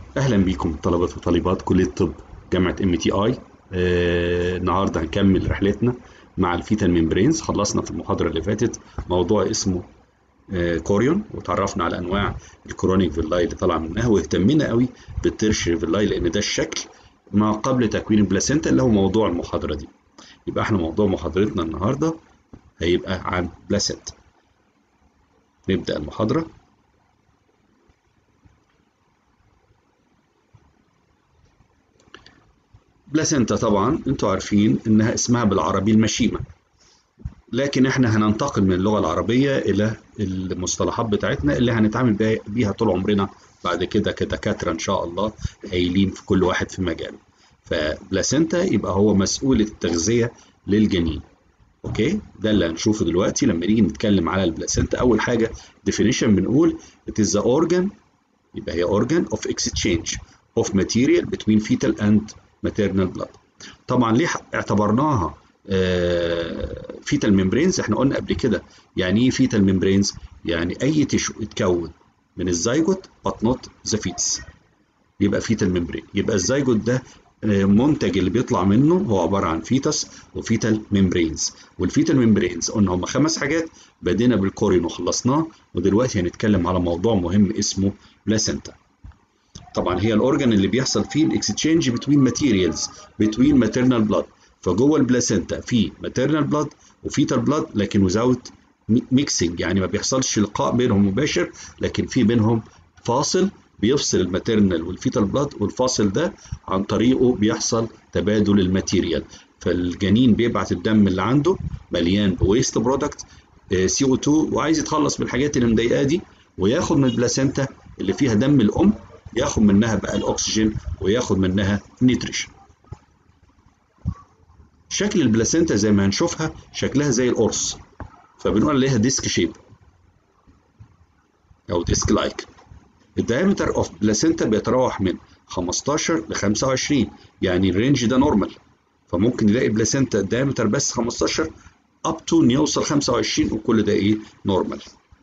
اهلا بيكم طلبه وطالبات كليه الطب جامعه ام تي اي النهارده هنكمل رحلتنا مع الفيتال ميمبرينز خلصنا في المحاضره اللي فاتت موضوع اسمه آه، كوريون وتعرفنا على انواع الكرونيك فيلاي اللي طالعه منها واهتمينا قوي بالترشري فيلاي لان ده الشكل ما قبل تكوين البلاسينتا اللي هو موضوع المحاضره دي يبقى احنا موضوع محاضرتنا النهارده هيبقى عن بلاسينتا نبدا المحاضره بلاسينتا طبعا انتوا عارفين انها اسمها بالعربي المشيمه لكن احنا هننتقل من اللغه العربيه الى المصطلحات بتاعتنا اللي هنتعامل بيها- بيها طول عمرنا بعد كده كدكاتره ان شاء الله هايلين في كل واحد في مجاله فبلاسينتا يبقى هو مسؤول التغذيه للجنين اوكي ده اللي هنشوفه دلوقتي لما نيجي نتكلم على البلاسينتا اول حاجه definition بنقول it is the organ يبقى هي organ of exchange of material between fetal and maternal blood طبعا ليه اعتبرناها فيتال ميمبرينز احنا قلنا قبل كده يعني ايه فيتال ميمبرينز يعني اي تشو اتكون من الزيجوت but not the fetus يبقى فيتال ميمبرين يبقى الزيجوت ده آه، منتج اللي بيطلع منه هو عباره عن فيتس وفيتال ميمبرينز والفيتال ميمبرينز قلنا هم خمس حاجات بدينا بالكورين وخلصناه ودلوقتي هنتكلم على موضوع مهم اسمه بلاسينتا طبعا هي الاورجن اللي بيحصل فيه الاكستشينج بتوين ماتيريالز بتوين ماتيرنال بلاد فجوه البلاسينتا في ماتيرنال بلاد وفيتال بلاد لكن وزاوت ميكسنج يعني ما بيحصلش لقاء بينهم مباشر لكن في بينهم فاصل بيفصل الماتيرنال والفيتال بلاد والفاصل ده عن طريقه بيحصل تبادل الماتيريال فالجنين بيبعت الدم اللي عنده مليان بويست برودكت سي او 2 وعايز يتخلص من الحاجات اللي مضايقاه دي وياخد من البلاسينتا اللي فيها دم الام ياخد منها بقى الاكسجين وياخد منها نيتريشن شكل البلاسينتا زي ما هنشوفها شكلها زي القرص فبنقول عليها ديسك شيب او ديسك لايك الدايمتر اوف بلاسينتا بيتراوح من 15 ل 25 يعني الرينج ده نورمال فممكن نلاقي بلاسينتا الدايمتر بس 15 اب تو يوصل 25 وكل ده ايه نورمال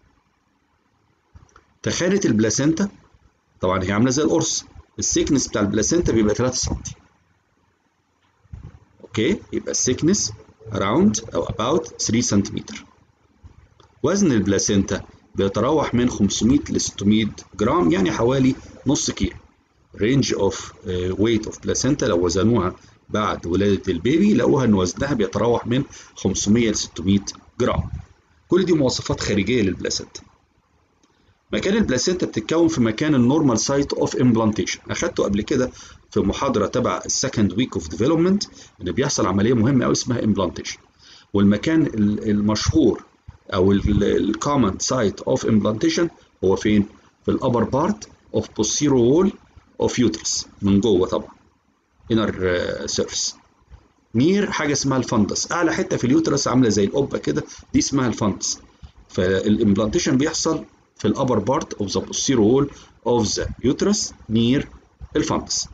تخانه البلاسينتا طبعا هي عامله زي القرص السيكنس بتاع البلاسينتا بيبقى 3 سم اوكي يبقى السيكنس around او about 3 سنتيمتر وزن البلاسينتا بيتراوح من 500 ل 600 جرام يعني حوالي نص كيلو رينج اوف ويت اوف بلاسينتا لو وزنوها بعد ولاده البيبي لقوها ان وزنها بيتراوح من 500 ل 600 جرام كل دي مواصفات خارجيه للبلاسينتا مكان البلاسينتا بتتكون في مكان النورمال سايت اوف امبلانتيشن اخدته قبل كده في محاضره تبع السكند ويك اوف ديفلوبمنت ان بيحصل عمليه مهمه قوي اسمها امبلانتيشن والمكان ال- المشهور او الكومن سايت اوف امبلانتيشن هو فين في الابر بارت اوف posterior وول اوف يوترس من جوه طبعا انر سيرفيس نير حاجه اسمها الفندس اعلى حته في اليوترس عامله زي القبه كده دي اسمها الفندس فالامبلانتيشن بيحصل في الابر بارت اوف ذا posterior وول اوف ذا يوترس نير الفندس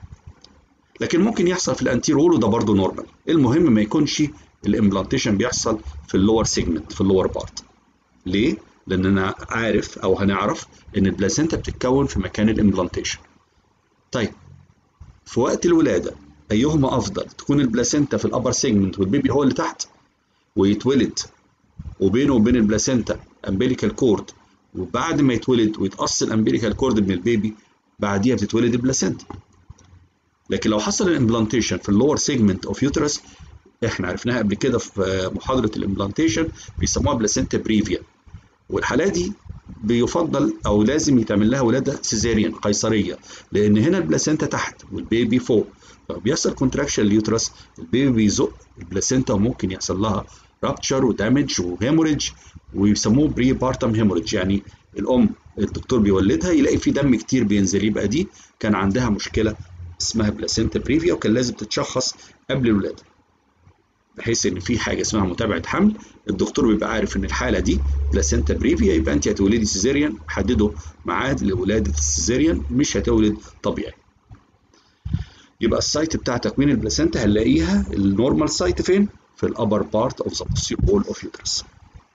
لكن ممكن يحصل في الانتير وول وده برضه نورمال المهم ما يكونش الامبلانتيشن بيحصل في اللور سيجمنت في اللور بارت ليه لان انا عارف او هنعرف ان البلاسينتا بتتكون في مكان الامبلانتيشن طيب في وقت الولاده ايهما افضل تكون البلاسينتا في الابر سيجمنت والبيبي هو اللي تحت ويتولد وبينه وبين البلاسينتا امبليكال كورد وبعد ما يتولد ويتقص الامبليكال كورد من البيبي بعديها بتتولد البلاسينتا لكن لو حصل الامبلانتيشن في اللور سيجمنت اوف يوترس احنا عرفناها قبل كده في محاضره الامبلانتيشن بيسموها بلاسينتا بريفيا والحالة دي بيفضل او لازم يتعمل لها ولاده سيزاريان قيصريه لان هنا البلاسينتا تحت والبيبي فوق فبيحصل كونتراكشن اليوترس البيبي بيزق البلاسينتا وممكن يحصل لها رابتشر ودامج وهيموريدج ويسموه بري بارتم هيموريدج يعني الام الدكتور بيولدها يلاقي في دم كتير بينزل يبقى دي كان عندها مشكله اسمها بلاسينتا بريفيا وكان لازم تتشخص قبل الولاده بحيث ان في حاجه اسمها متابعه حمل الدكتور بيبقى عارف ان الحاله دي بلاسينتا بريفيا يبقى انت هتولدي سيزيريان حددوا ميعاد لولاده السيزيريان مش هتولد طبيعي يبقى السايت بتاع تكوين البلاسينتا هنلاقيها النورمال سايت فين في الابر بارت اوف ذا posterior wall اوف يوترس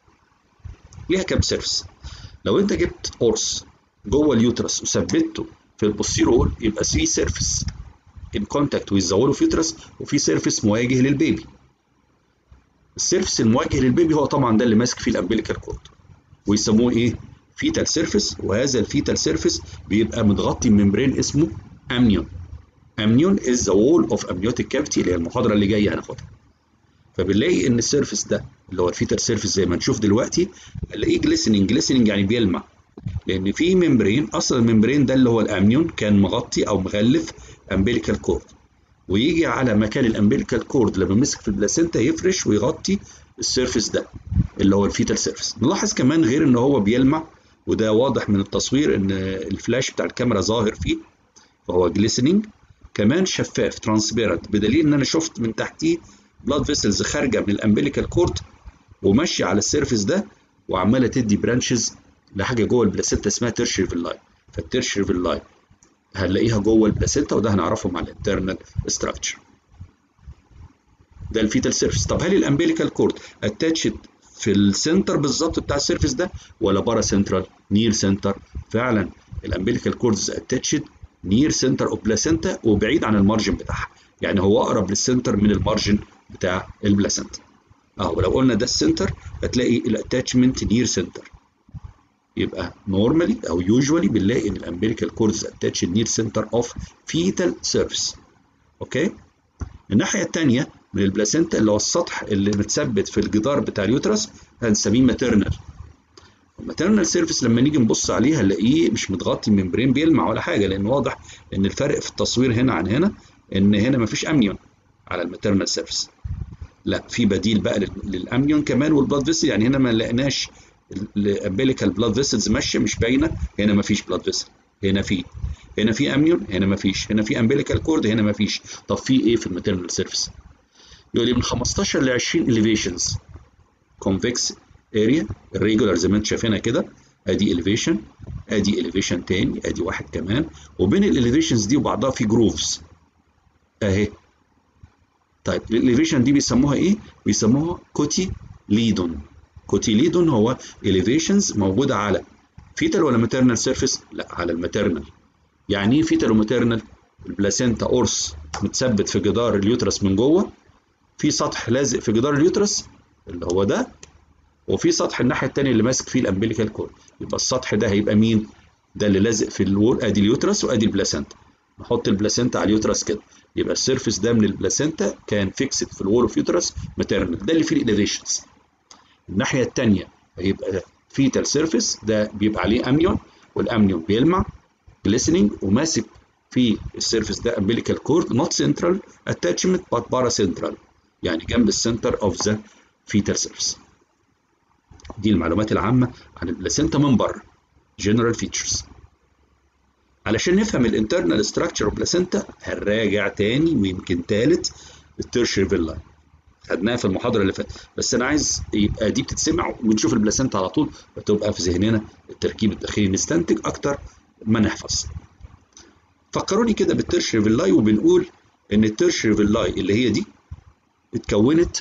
ليها كام سيرفس لو انت جبت قرص جوه اليوترس وثبته في البوستيرول يبقى في سيرفيس ان كونتاكت ويز ذا وول اوف يوترس وفي سيرفيس مواجه للبيبي السيرفيس المواجه للبيبي هو طبعا ده اللي ماسك فيه الامبليكال كورد ويسموه ايه فيتال سيرفيس وهذا الفيتال سيرفيس بيبقى متغطي بممبرين اسمه امنيون امنيون از ذا وول اوف امنيوتيك كافيتي اللي هي المحاضره اللي جايه هناخدها فبنلاقي ان السيرفيس ده اللي هو الفيتال سيرفيس زي ما نشوف دلوقتي نلاقيه جليسننج جليسننج يعني بيلمع لان في ممبرين اصلا الممبرين ده اللي هو الامنيون كان مغطي او مغلف امبليكال كورد ويجي على مكان الامبليكال كورد لما مسك في البلاسينتا يفرش ويغطي السيرفيس ده اللي هو الفيتال سيرفيس نلاحظ كمان غير ان هو بيلمع وده واضح من التصوير ان الفلاش بتاع الكاميرا ظاهر فيه فهو جليسننج كمان شفاف ترانسبيرنت بدليل ان انا شفت من تحتيه بلاد فيسلز خارجه من الامبليكال كورد وماشيه على السيرفيس ده وعماله تدي برانشز لحاجه جوه البلاسينتا اسمها تيرشري فيلاي فالتيرشري فيلاي هنلاقيها جوه البلاسينتا وده هنعرفه مع الانترنال ستراكشر ده الفيتال سيرفيس طب هل الامبليكال كورد اتاتشد في السنتر بالظبط بتاع السيرفيس ده ولا بارا سنترال نير سنتر فعلا الامبليكال كوردز اتاتشد نير سنتر اوف بلاسينتا وبعيد عن المارجن بتاعها يعني هو اقرب للسنتر من المارجن بتاع البلاسينتا اهو لو قلنا ده السنتر هتلاقي الاتاتشمنت نير سنتر يبقى نورمالي او يوجوالي بنلاقي ان الامبليكال كوردز اتاتش نير سنتر اوف فيتال سيرفيس اوكي الناحيه الثانيه من البلاسينتا اللي هو السطح اللي متثبت في الجدار بتاع اليوترس هنسميه ماتيرنال الماتيرنال سيرفيس لما نيجي نبص عليه هنلاقيه مش متغطي ممبرين بيلمع ولا حاجه لان واضح ان الفرق في التصوير هنا عن هنا ان هنا مفيش امنيون على الماتيرنال سيرفيس لا في بديل بقى للامنيون كمان والبلاد فيسل يعني هنا ما لقيناش الامبليكال بلاد فيسلز ماشيه مش باينه هنا ما فيش بلاد فيسل هنا في هنا في امنيون هنا ما فيش هنا في امبليكال كورد هنا ما فيش طب في ايه في الماتيرنال سيرفيس يقول لي من 15 ل 20 اليفيشنز كونفكس اريا الريجولار زي ما انتم شايفينها كده ادي اليفيشن ادي اليفيشن تاني ادي واحد كمان وبين الاليفيشنز دي وبعضها في جروفز اهي طيب الاليفيشن دي بيسموها ايه بيسموها كوتي ليدون كوتيليدون هو elevations موجودة على فيتال ولا ماتيرنال سيرفيس؟ لا على الماتيرنال. يعني ايه فيتال وماتيرنال؟ البلاسينتا قرص متثبت في جدار اليوترس من جوه في سطح لازق في جدار اليوترس اللي هو ده وفي سطح الناحية التانية اللي ماسك فيه الامبليكال كورد يبقى السطح ده هيبقى مين؟ ده اللي لازق في الوول ادي اليوترس وادي البلاسينتا. نحط البلاسينتا على اليوترس كده يبقى السيرفيس ده من البلاسينتا كان فيكسد في الوول اوف يوترس ماتيرنال ده اللي فيه الاليفيشنز. الناحيه الثانيه هيبقى فيتال سيرفيس ده بيبقى عليه امنيون والامنيون بيلمع جليسننج وماسك في السيرفيس ده امبليكال كورد نوت سنترال اتاتشمنت بات بارا سنترال يعني جنب السنتر اوف ذا فيتال سيرفيس دي المعلومات العامه عن البلاسينتا من بره جنرال فيتشرز علشان نفهم الانترنال ستراكشر اوف بلاسينتا هنراجع تاني ويمكن تالت التيرشري فيلا خدناها في المحاضره اللي فاتت بس انا عايز يبقى دي بتتسمع ونشوف البلاسينتا على طول وتبقى في ذهننا التركيب الداخلي نستنتج اكتر ما نحفظ فكروني كده بالترشري فيلاي وبنقول ان الترشري فيلاي اللي هي دي اتكونت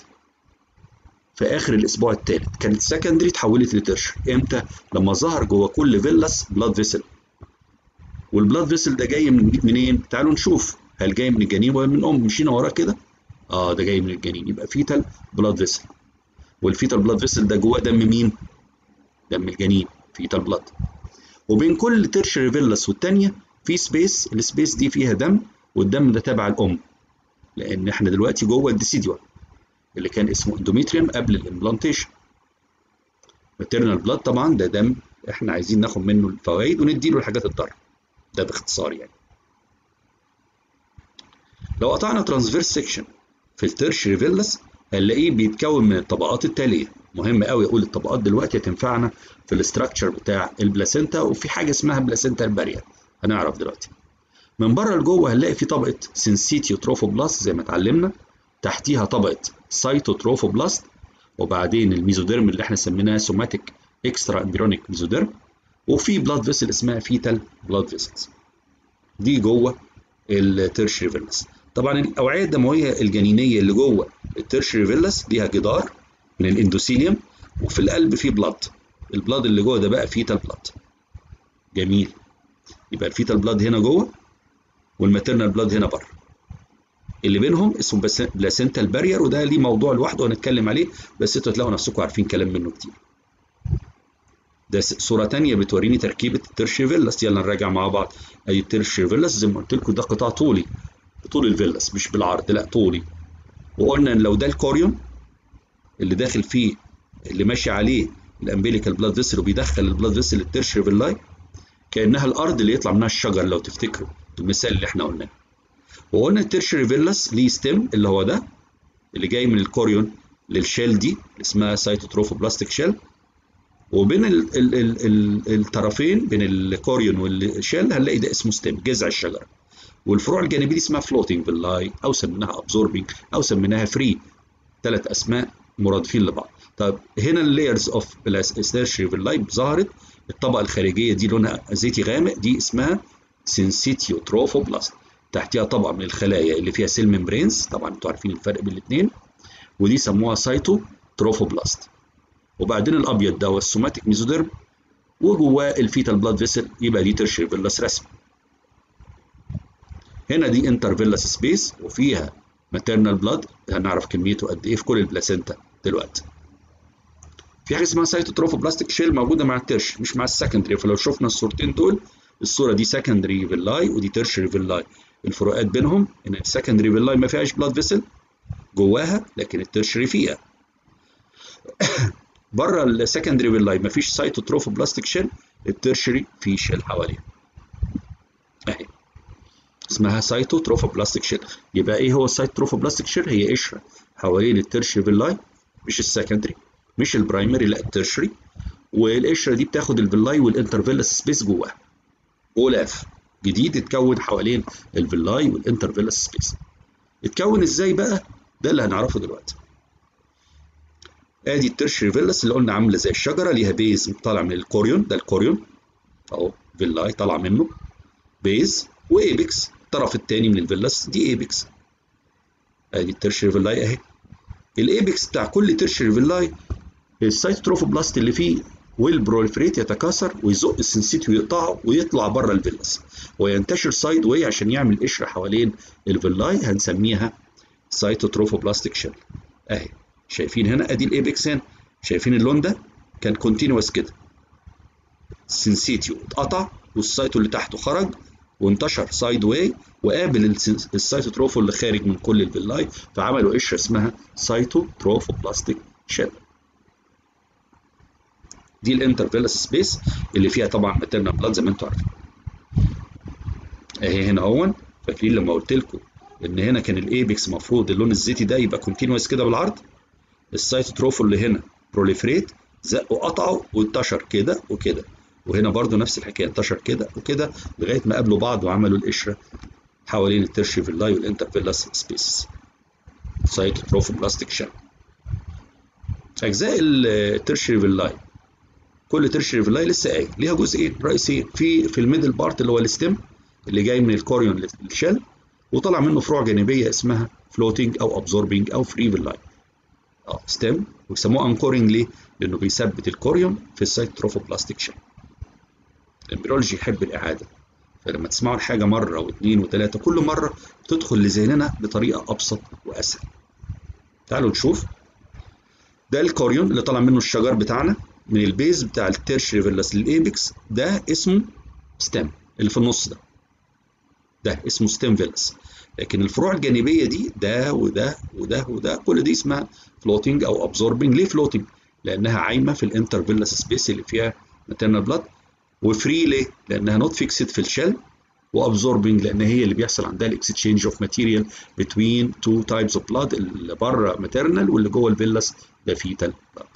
في اخر الاسبوع الثالث كانت سكندري اتحولت لترشري امتى لما ظهر جوه كل فيلاس بلاد فيسل والبلاد فيسل ده جاي من منين تعالوا نشوف هل جاي من الجنين ولا من الام مشينا وراه كده اه ده جاي من الجنين يبقى فيتال بلاد فيسل والفيتال بلاد فيسل ده جواه دم مين دم الجنين فيتال بلاد وبين كل ترشري فيلاس والتانية في سبيس السبيس دي فيها دم والدم ده تبع الام لان احنا دلوقتي جوه الديسيديوال اللي كان اسمه اندوميتريوم قبل الامبلانتيشن ماتيرنال بلاد طبعا ده دم احنا عايزين ناخد منه الفوائد ونديله الحاجات الضاره ده باختصار يعني لو قطعنا ترانسفيرس سيكشن في الترشري فيلاس هنلاقيه بيتكون من الطبقات التاليه مهم قوي اقول الطبقات دلوقتي هتنفعنا في الاستراكشر بتاع البلاسينتا وفي حاجه اسمها بلاسينتا البارير هنعرف دلوقتي من بره لجوه هنلاقي في طبقه سنسيتيو تروفوبلاست زي ما اتعلمنا تحتيها طبقه سايتوتروفوبلاست وبعدين الميزوديرم اللي احنا سميناها سوماتيك اكسترا امبريونيك ميزوديرم وفي بلاد فيسل اسمها فيتال بلاد فيسلز دي جوه الترشري فيلاس طبعا الاوعيه الدمويه الجنينيه اللي جوه الترشري فيلاس ليها جدار من الاندوثيليوم وفي القلب فيه بلاد البلاد اللي جوه ده بقى فيتال بلاد جميل يبقى الفيتال بلاد هنا جوه والماتيرنال بلاد هنا بره اللي بينهم اسمه بلاسنتال بارير وده ليه موضوع لوحده هنتكلم عليه بس انتوا هتلاقوا نفسكم عارفين كلام منه كتير ده صورة تانية بتوريني تركيبة الترشي فيلاس يلا نراجع مع بعض ادي الترشي فيلاس زي ما قلت لكم ده قطاع طولي طول الفيلاس مش بالعرض لا طولي وقلنا ان لو ده الكوريوم اللي داخل فيه اللي ماشي عليه الامبيليكال بلاد فيسل وبيدخل البلاد فيسل الترشي فيلاي كانها الارض اللي يطلع منها الشجر لو تفتكروا المثال اللي احنا قلناه وقلنا الترشري فيلاس ليه ستيم اللي هو ده اللي جاي من الكوريون للشيل دي اللي اسمها سايتوتروفوبلاستيك شيل وبين ال ال ال ال الطرفين بين الكوريون والشيل هنلاقي ده اسمه ستيم جذع الشجره والفروع الجانبيه دي اسمها فلوتنج فيلاي او سميناها ابزوربنج او سميناها فري ثلاث اسماء مرادفين لبعض طب هنا اللايرز اوف الترشري فيلاي ظهرت الطبقه الخارجيه دي لونها زيتي غامق دي اسمها سينسيتيو تروفوبلاست تحتها طبقه من الخلايا اللي فيها سيل ممبرينز طبعا انتوا عارفين الفرق بين الاثنين ودي سموها سايتو تروفوبلاست وبعدين الابيض ده هو السوماتيك ميزوديرم وجواه الفيتال بلاد فيسل يبقى دي ترشري فيلاس رسم هنا دي انتر فيلاس سبيس وفيها ماتيرنال بلاد هنعرف كميته قد ايه في كل البلاسينتا دلوقتي في حاجه اسمها سايتوتروفوبلاستيك شيل موجوده مع الترش مش مع السكندري فلو شفنا الصورتين دول الصوره دي سكندري فيلاي ودي ترشري فيلاي الفروقات بينهم ان السكندري فيلاي ما فيهاش بلاد فيسل جواها لكن الترشري فيها بره السكندري فيلاي ما فيش سايتوتروفوبلاستيك شيل الترشري فيه شيل حواليها اهي اسمها سايتوتروفوبلاستيك شيل يبقى ايه هو السايتوتروفوبلاستيك شيل هي قشره حوالين الترشري فيلاي مش السكندري مش البرايمري لا الترشري والقشره دي بتاخد الفيلاي والانترفيلس سبيس جواها غلاف جديد اتكون حوالين الفيلاي والانترفيلس سبيس اتكون ازاي بقى ده اللي هنعرفه دلوقتي ادي الترشري فيلس اللي قلنا عامله زي الشجره ليها بيز طالع من الكوريون ده الكوريون اهو فيلاي طالع منه بيز وايبكس الطرف الثاني من الفيلس دي ايبكس ادي الترشري فيلاي اهي الايبكس بتاع كل ترشري فيلاي السايتوتروفوبلاست اللي فيه والبروليفريت يتكاثر ويزق السنسيتي ويقطعه ويطلع بره الفيلس وينتشر سايد واي عشان يعمل قشره حوالين الفيلاي هنسميها سايتوتروفوبلاستيك شيل اهي شايفين هنا ادي الايبكس هنا شايفين اللون ده كان كونتينوس كده السنسيتيو اتقطع والسايتو اللي تحته خرج وانتشر سايد واي وقابل السايتوتروفو اللي خارج من كل الفيلاي فعملوا قشره اسمها سايتوتروفوبلاستيك شيل دي الانترفيلس سبيس اللي فيها طبعا ماتيرنال بلاد زي ما انتم عارفين اهي هنا اهون فاكرين لما قلت لكم ان هنا كان الايبكس المفروض اللون الزيتي ده يبقى كونتينوس كده بالعرض السايتوتروفو اللي هنا بروليفريت زقوا قطعوا وانتشر كده وكده وهنا برضو نفس الحكايه انتشر كده وكده لغايه ما قابلوا بعض وعملوا القشره حوالين الترشي فيلاي والانترفيلاس سبيس سايتوتروفوبلاستيك شيل اجزاء الترشي فيلاي كل ترشري فيلاي لسه قايل ليها جزئين رئيسيين في في الميدل بارت اللي هو الستيم اللي جاي من الكوريون للشيل وطلع منه فروع جانبيه اسمها فلوتنج او ابزوربنج او فري فيلاي اه ستيم ويسموه انكورنج ليه؟ لانه بيثبت الكوريون في السايتروفوبلاستيك شيل الامبريولوجي يحب الاعاده فلما تسمعوا الحاجه مره واثنين وثلاثه كل مره بتدخل لذهننا بطريقه ابسط واسهل تعالوا نشوف ده الكوريون اللي طلع منه الشجر بتاعنا من البيز بتاع التيرشري فيلاس للايبكس ده اسمه ستيم اللي في النص ده ده اسمه ستيم فيلاس لكن الفروع الجانبيه دي ده وده وده وده كل دي اسمها فلوتنج او ابزوربنج ليه فلوتنج لانها عايمه في الانتر فيلاس سبيس اللي فيها ماتيرنال بلاد وفري ليه لانها نوت فيكسد في الشيل وابزوربنج لان هي اللي بيحصل عندها الاكسشينج اوف ماتيريال بتوين تو تايبس اوف بلاد اللي بره ماتيرنال واللي جوه الفيلاس ده فيتال بلاد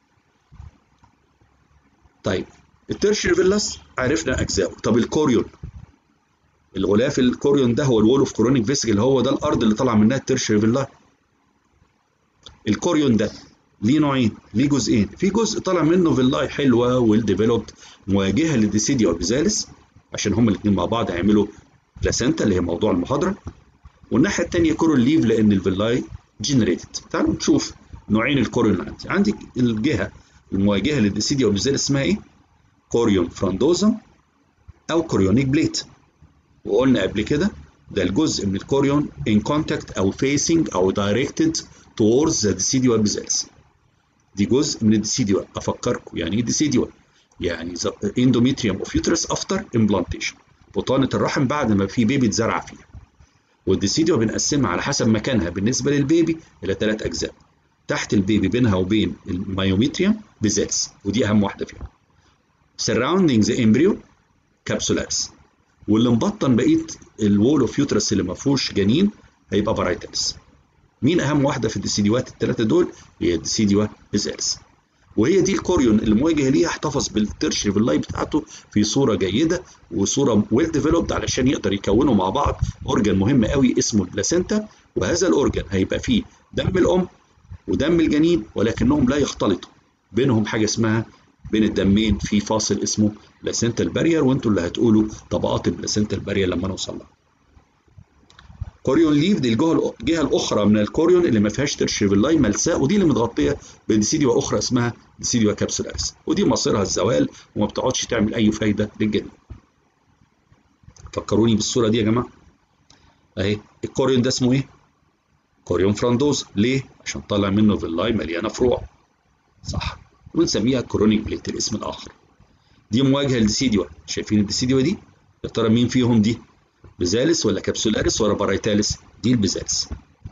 طيب الترشري فيلاس عرفنا اجزائه طب الكوريون الغلاف الكوريون ده هو الوول اوف كورونيك فيسجل هو ده الارض اللي طلع منها الترشري فيلاي الكوريون ده ليه نوعين ليه جزئين في جزء طلع منه فيلاي حلوه ويل ديفلوبد مواجهه للديسيديا والبيزالس عشان هما الاثنين مع بعض هيعملوا بلاسنتا اللي هي موضوع المحاضره والناحيه الثانيه كورون ليف لان الفيلاي جنريتد تعالوا نشوف نوعين الكوريون اللي عندي عندي الجهه المواجهه للديسيديا والبيزالس اسمها ايه كوريون فراندوزم او كوريونيك بليت وقلنا قبل كده ده الجزء من الكوريون in contact او facing او directed towards the decidual bezels دي جزء من الديسيديوا افكركم يعني ايه ديسيديوا يعني endometrium of uterus after implantation بطانة الرحم بعد ما في بيبي اتزرع فيها والديسيديوا بنقسمها على حسب مكانها بالنسبة للبيبي إلى ثلاث أجزاء تحت البيبي بينها وبين المايوميتريوم بيزلز ودي أهم واحدة فيهم surrounding the embryo capsularis واللي مبطن بقية الوول اوف يوترس اللي ما فيهوش جنين هيبقى بارايتالس مين أهم واحدة في الديسيديوات الثلاثة دول هي الديسيديوا بيزلز وهي دي الكوريون اللي مواجه ليها احتفظ بالترشري في اللاي بتاعته في صوره جيده وصوره ويل ديفلوبد علشان يقدر يكونوا مع بعض اورجان مهم قوي اسمه البلاسينتا وهذا الاورجان هيبقى فيه دم الام ودم الجنين ولكنهم لا يختلطوا بينهم حاجه اسمها بين الدمين في فاصل اسمه بلاسينتا البارير وانتوا اللي هتقولوا طبقات البلاسينتا البارير لما نوصل لها كوريون ليف دي الجهه الجهه الاخرى من الكوريون اللي ما فيهاش ترشيفيلاي ملساء ودي اللي متغطيه بديسيديوا اخرى اسمها ديسيديوا كابسولاريس ودي مصيرها الزوال وما بتقعدش تعمل اي فايده للجنين فكروني بالصوره دي يا جماعه اهي الكوريون ده اسمه ايه كوريون فراندوز ليه عشان طالع منه فيلاي مليانه فروع صح ونسميها كورونيك بليت الاسم الاخر دي مواجهه للديسيديوا شايفين الديسيديوا دي يا ترى مين فيهم دي بيزالس ولا كابسولاريس ولا بارايتاليس دي البيزالس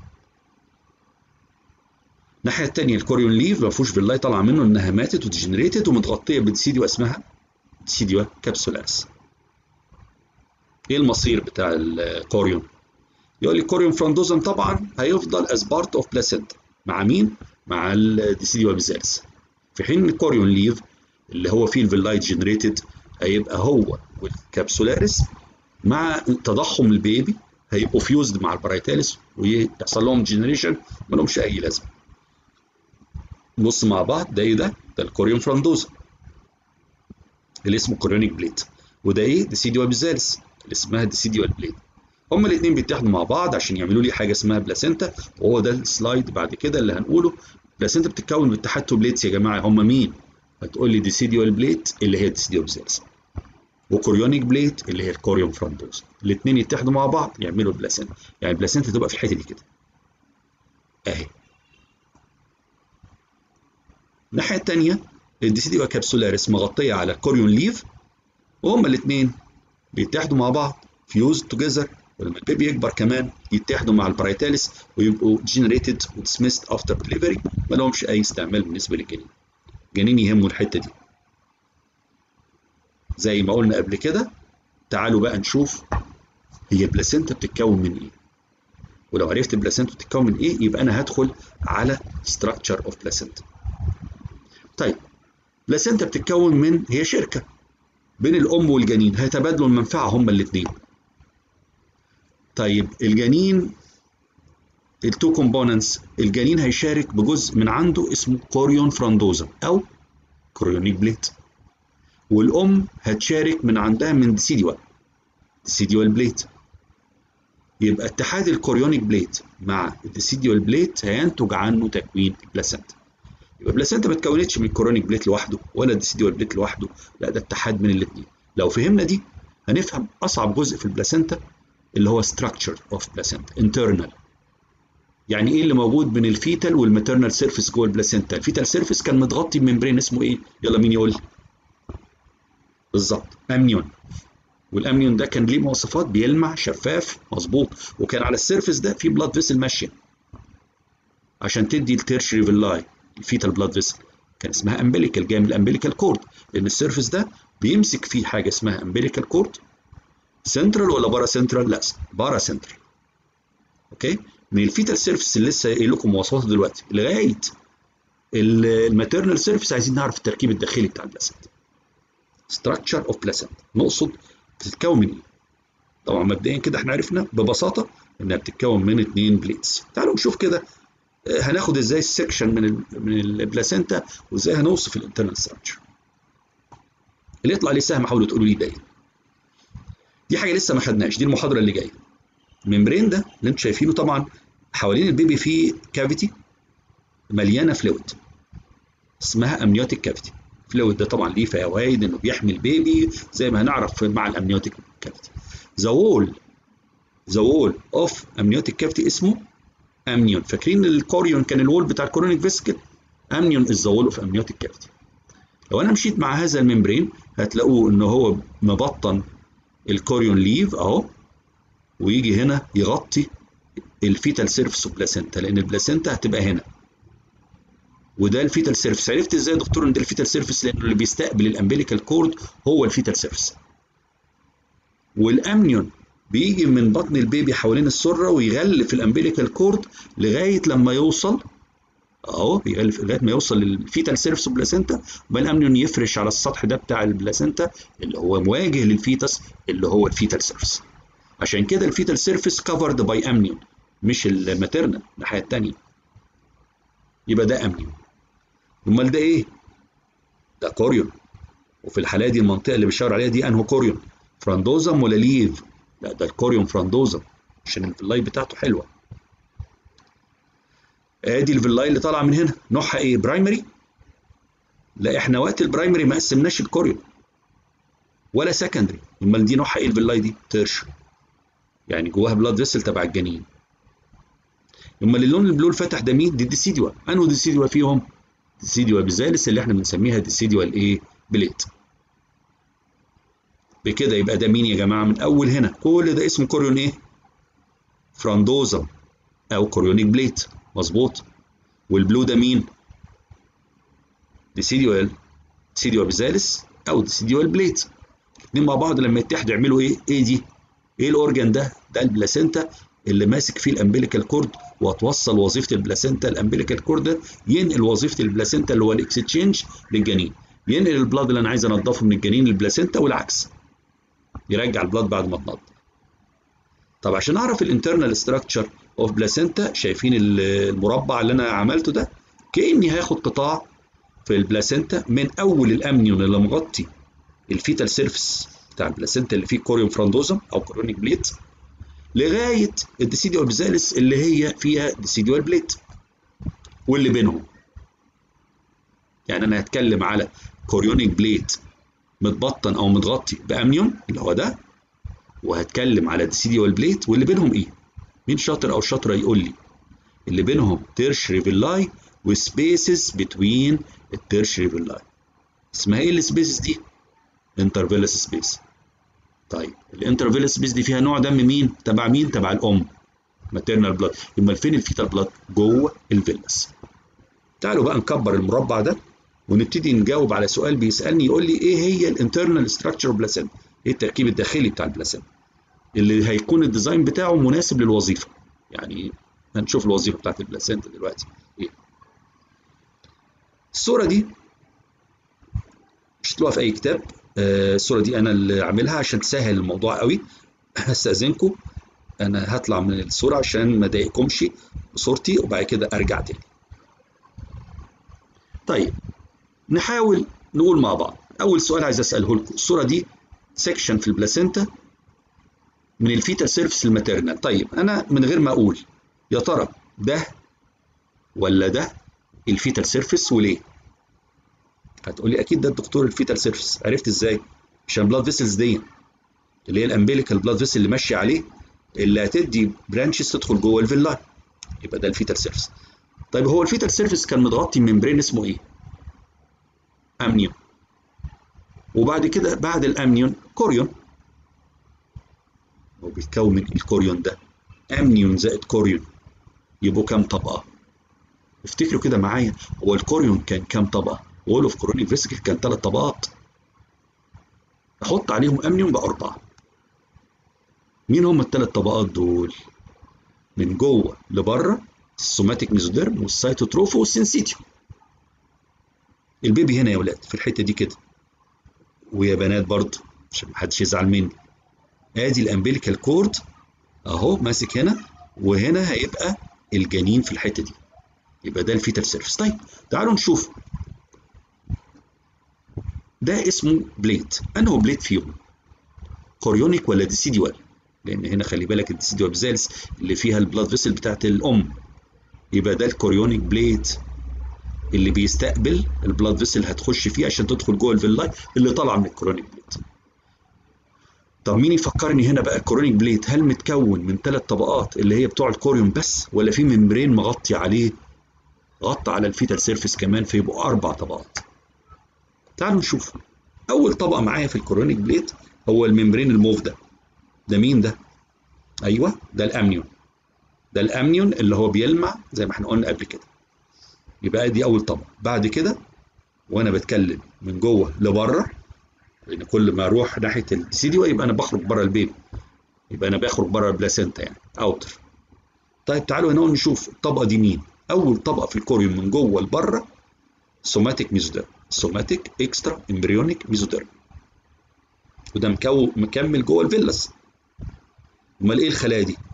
الناحيه الثانيه الكوريون ليف ما فيهوش فيلاي طالعه منه انها ماتت وديجنريتد ومتغطيه بديسيديو اسمها ديسيديو كابسولاريس ايه المصير بتاع الكوريون يقول لي كوريون فراندوزن طبعا هيفضل از بارت اوف بلاسنتا مع مين مع الديسيديو بيزالس في حين الكوريون ليف اللي هو فيه الفيلاي جنريتد هيبقى هو والكابسولاريس مع تضخم البيبي هيبقوا فيوزد مع البرايتاليس ويحصل لهم جنريشن ما لهمش اي لازمه نبص مع بعض ده ايه ده؟ ده الكوريون فراندوزا اللي اسمه كوريونيك بليت وده ايه؟ ديسيديو بيزالس اللي اسمها ديسيديو بليت هما الاثنين بيتحدوا مع بعض عشان يعملوا لي حاجه اسمها بلاسينتا وهو ده السلايد بعد كده اللي هنقوله بلاسينتا بتتكون من اتحاد تو بليتس يا جماعه هما مين؟ هتقول لي ديسيديو بليت اللي هي ديسيديو بيزالس وكوريونيك بليت اللي هي الكوريون فراندوز الاثنين يتحدوا مع بعض يعملوا البلاسينتا يعني البلاسينتا تبقى في الحته دي كده اهي الناحيه الثانيه الديسيديو كابسولاريس مغطيه على الكوريون ليف وهما الاثنين بيتحدوا مع بعض فيوز توجذر ولما البيبي يكبر كمان يتحدوا مع البرايتاليس ويبقوا جنريتد وديسميست افتر دليفري ما لهمش اي استعمال بالنسبه للجنين الجنين يهمه الحته دي زي ما قلنا قبل كده تعالوا بقى نشوف هي البلاسينتا بتتكون من ايه ولو عرفت البلاسينتا بتتكون من ايه يبقى انا هدخل على structure of placenta طيب بلاسينتا بتتكون من هي شركه بين الام والجنين هيتبادلوا المنفعه هما الاثنين طيب الجنين التو كومبوننتس الجنين هيشارك بجزء من عنده اسمه كوريون فراندوزا او كوريونيك بليت والام هتشارك من عندها من ديسيديوا ديسيديوال بليت يبقى اتحاد الكوريونيك بليت مع الديسيديوال بليت هينتج عنه تكوين البلاسنتا يبقى البلاسنتا ما اتكونتش من الكوريونيك بليت لوحده ولا الديسيديوال بليت لوحده لا ده اتحاد من الاثنين لو فهمنا دي هنفهم اصعب جزء في البلاسنتا اللي هو structure of placenta internal يعني ايه اللي موجود بين الفيتال والماتيرنال سيرفيس جوه البلاسنتا الفيتال سيرفيس كان متغطي بممبرين اسمه ايه يلا مين يقول بالظبط امنيون والامنيون ده كان ليه مواصفات بيلمع شفاف مظبوط وكان على السيرفيس ده في بلاد فيسل ماشيه عشان تدي التيرشري فيلاي الفيتال بلاد فيسل كان اسمها امبليكال جاي من الامبليكال كورد لان السيرفيس ده بيمسك فيه حاجه اسمها امبليكال كورد سنترال ولا بارا سنترال؟ لا بارا سنترال اوكي من الفيتال سيرفيس اللي لسه قايل لكم مواصفاته دلوقتي لغايه الماتيرنال سيرفيس عايزين نعرف التركيب الداخلي بتاع البلاسنتا structure of placenta نقصد بتتكون من ايه؟ طبعا مبدئيا كده احنا عرفنا ببساطه انها بتتكون من اثنين بليتس تعالوا نشوف كده هناخد ازاي السكشن من ال من البلاسنتا وازاي هنوصف الانترنال ستراكشر اللي يطلع لي سهم حاولوا تقولوا لي ده ايه دي حاجه لسه ما خدناش دي المحاضره اللي جايه الممبرين ده اللي انتم شايفينه طبعا حوالين البيبي فيه كافيتي مليانه فلويد اسمها امنيوتيك كافيتي الفلويد ده طبعا ليه فوائد انه بيحمي البيبي زي ما هنعرف مع الامنيوتيك كافيتي ذا وول ذا وول اوف امنيوتيك كافيتي اسمه امنيون فاكرين الكوريون كان الوول بتاع الكورونيك فيسكل امنيون از ذا وول اوف امنيوتيك كافيتي لو انا مشيت مع هذا الممبرين هتلاقوه ان هو مبطن الكوريون ليف اهو ويجي هنا يغطي الفيتال سيرفس بلاسنتا لان البلاسنتا هتبقى هنا وده الفيتال سيرفس عرفت ازاي يا دكتور ان ده الفيتال سيرفس لانه اللي بيستقبل الامبليكال كورد هو الفيتال سيرفس والامنيون بيجي من بطن البيبي حوالين السره ويغلف الامبليكال كورد لغايه لما يوصل اهو يغلف لغايه ما يوصل للفيتال سيرفس بلاسنتا وبعدين الامنيون يفرش على السطح ده بتاع البلاسنتا اللي هو مواجه للفيتس اللي هو الفيتال سيرفس عشان كده الفيتال سيرفيس كفرد باي امنيون مش الماتيرنال الناحيه الثانيه يبقى ده امنيون امال ده ايه ده كوريون وفي الحاله دي المنطقه اللي بيشاور عليها دي انهو كوريون فراندوزم ولا ليف لا ده الكوريون فراندوزم عشان الفيلاي بتاعته حلوه ادي الفيلاي اللي طالعه من هنا نوعها ايه برايمري لا احنا وقت البرايمري ما قسمناش الكوريون ولا سكندري امال دي نوعها ايه الفيلاي دي تيرشري يعني جواها بلاد فيسل تبع الجنين امال اللون البلو الفاتح ده مين دي ديسيديوا انو ديسيديوا فيهم ديسيديوا بيزالس اللي احنا بنسميها ديسيديوا الايه بليت بكده يبقى ده مين يا جماعه من اول هنا كل ده اسمه كوريون ايه فراندوزم او كوريونيك بليت مظبوط والبلو ده مين ديسيديوال ديسيديوا بيزالس او ديسيديوال بليت الاثنين مع بعض لما يتحدوا يعملوا ايه ايه دي ايه الاورجن ده ده البلاسينتا اللي ماسك فيه الامبليكال كورد وهتوصل وظيفه البلاسينتا الامبليكال كورد ينقل وظيفه البلاسينتا اللي هو الاكستشينج للجنين ينقل البلاد اللي انا عايز انضفه من الجنين للبلاسينتا والعكس يرجع البلاد بعد ما اتنضف طب عشان اعرف الانترنال ستراكشر اوف بلاسينتا شايفين المربع اللي انا عملته ده كاني هاخد قطاع في البلاسينتا من اول الامنيون اللي مغطي الفيتال سيرفس بتاع البلاسينتا اللي فيه كوريوم فراندوزم او كورونيك بليت لغايه الديسيديوال بيزالس اللي هي فيها ديسيديوال بليت واللي بينهم يعني انا هتكلم على كوريونيك بليت متبطن او متغطي بامنيون اللي هو ده وهتكلم على ديسيديوال بليت واللي بينهم ايه مين شاطر او شاطره يقول لي اللي بينهم تيرشري فيلاي وسبيسز بتوين التيرشري فيلاي اسمها ايه السبيسز دي انترفيلس سبيس طيب الانترفيلس سبيس دي فيها نوع دم مين تبع مين تبع الام ماتيرنال بلاد امال فين الفيتال بلاد جوه الفيلس تعالوا بقى نكبر المربع ده ونبتدي نجاوب على سؤال بيسالني يقول لي ايه هي الانترنال ستراكشر بلاسينتا ايه التركيب الداخلي بتاع البلاسينتا اللي هيكون الديزاين بتاعه مناسب للوظيفه يعني هنشوف الوظيفه بتاعت البلاسينتا دلوقتي ايه الصوره دي مش تلاقوها في اي كتاب الصوره دي انا اللي عاملها عشان تسهل الموضوع قوي هستاذنكم انا هطلع من الصوره عشان ما اضايقكمش بصورتي وبعد كده ارجع تاني طيب نحاول نقول مع بعض اول سؤال عايز اساله لكم الصوره دي سيكشن في البلاسينتا من الفيتا سيرفس الماتيرنال طيب انا من غير ما اقول يا ترى ده ولا ده الفيتال سيرفس وليه هتقولي اكيد ده الدكتور الفيتال سيرفس عرفت ازاي عشان بلاد فيسلز دي اللي هي الامبليكال بلاد فيسل اللي ماشيه عليه اللي هتدي برانشز تدخل جوه الفيلاي يبقى ده الفيتال سيرفس طيب هو الفيتال سيرفس كان متغطي ممبرين اسمه ايه امنيون وبعد كده بعد الامنيون كوريون هو بيتكون من الكوريون ده امنيون زائد كوريون يبقوا كام طبقه افتكروا كده معايا هو الكوريون كان كام طبقه وول اوف كورونيك فيسكل كان ثلاث طبقات احط عليهم امنيوم بقى اربعه مين هم الثلاث طبقات دول من جوه لبره السوماتيك ميزوديرم والسيتوتروفو والسنسيتيو البيبي هنا يا ولاد في الحته دي كده ويا بنات برضه عشان محدش يزعل مني ادي الامبليكال كورد اهو ماسك هنا وهنا هيبقى الجنين في الحته دي يبقى ده الفيتال سيرفس طيب تعالوا نشوف ده اسمه بليت انه بليت فيهم كوريونيك ولا ديسيديوال لان هنا خلي بالك الديسيديوال بزالس اللي فيها البلاد فيسل بتاعت الام يبقى ده الكوريونيك بليت اللي بيستقبل البلاد فيسل هتخش فيه عشان تدخل جوه الفيلاي اللي طالعه من الكورونيك بليت طب مين يفكرني هنا بقى الكورونيك بليت هل متكون من ثلاث طبقات اللي هي بتوع الكوريوم بس ولا في ممبرين مغطي عليه غطى على الفيتال سيرفيس كمان فيبقوا اربع طبقات تعالوا نشوف اول طبقه معايا في الكورونيك بليت هو الممبرين الموف ده ده مين ده ايوه ده الامنيون ده الامنيون اللي هو بيلمع زي ما احنا قلنا قبل كده يبقى دي اول طبقه بعد كده وانا بتكلم من جوه لبره لان كل ما اروح ناحيه الديسيديو يبقى انا بخرج بره البيبي يبقى انا بخرج بره البلاسينتا يعني اوتر طيب تعالوا هنا نشوف الطبقه دي مين اول طبقه في الكوريوم من جوه لبره سوماتيك ميزوديرم سوماتيك اكسترا امبريونيك ميزوديرم وده مكو مكمل جوه الفيلاس امال ايه الخلايا دي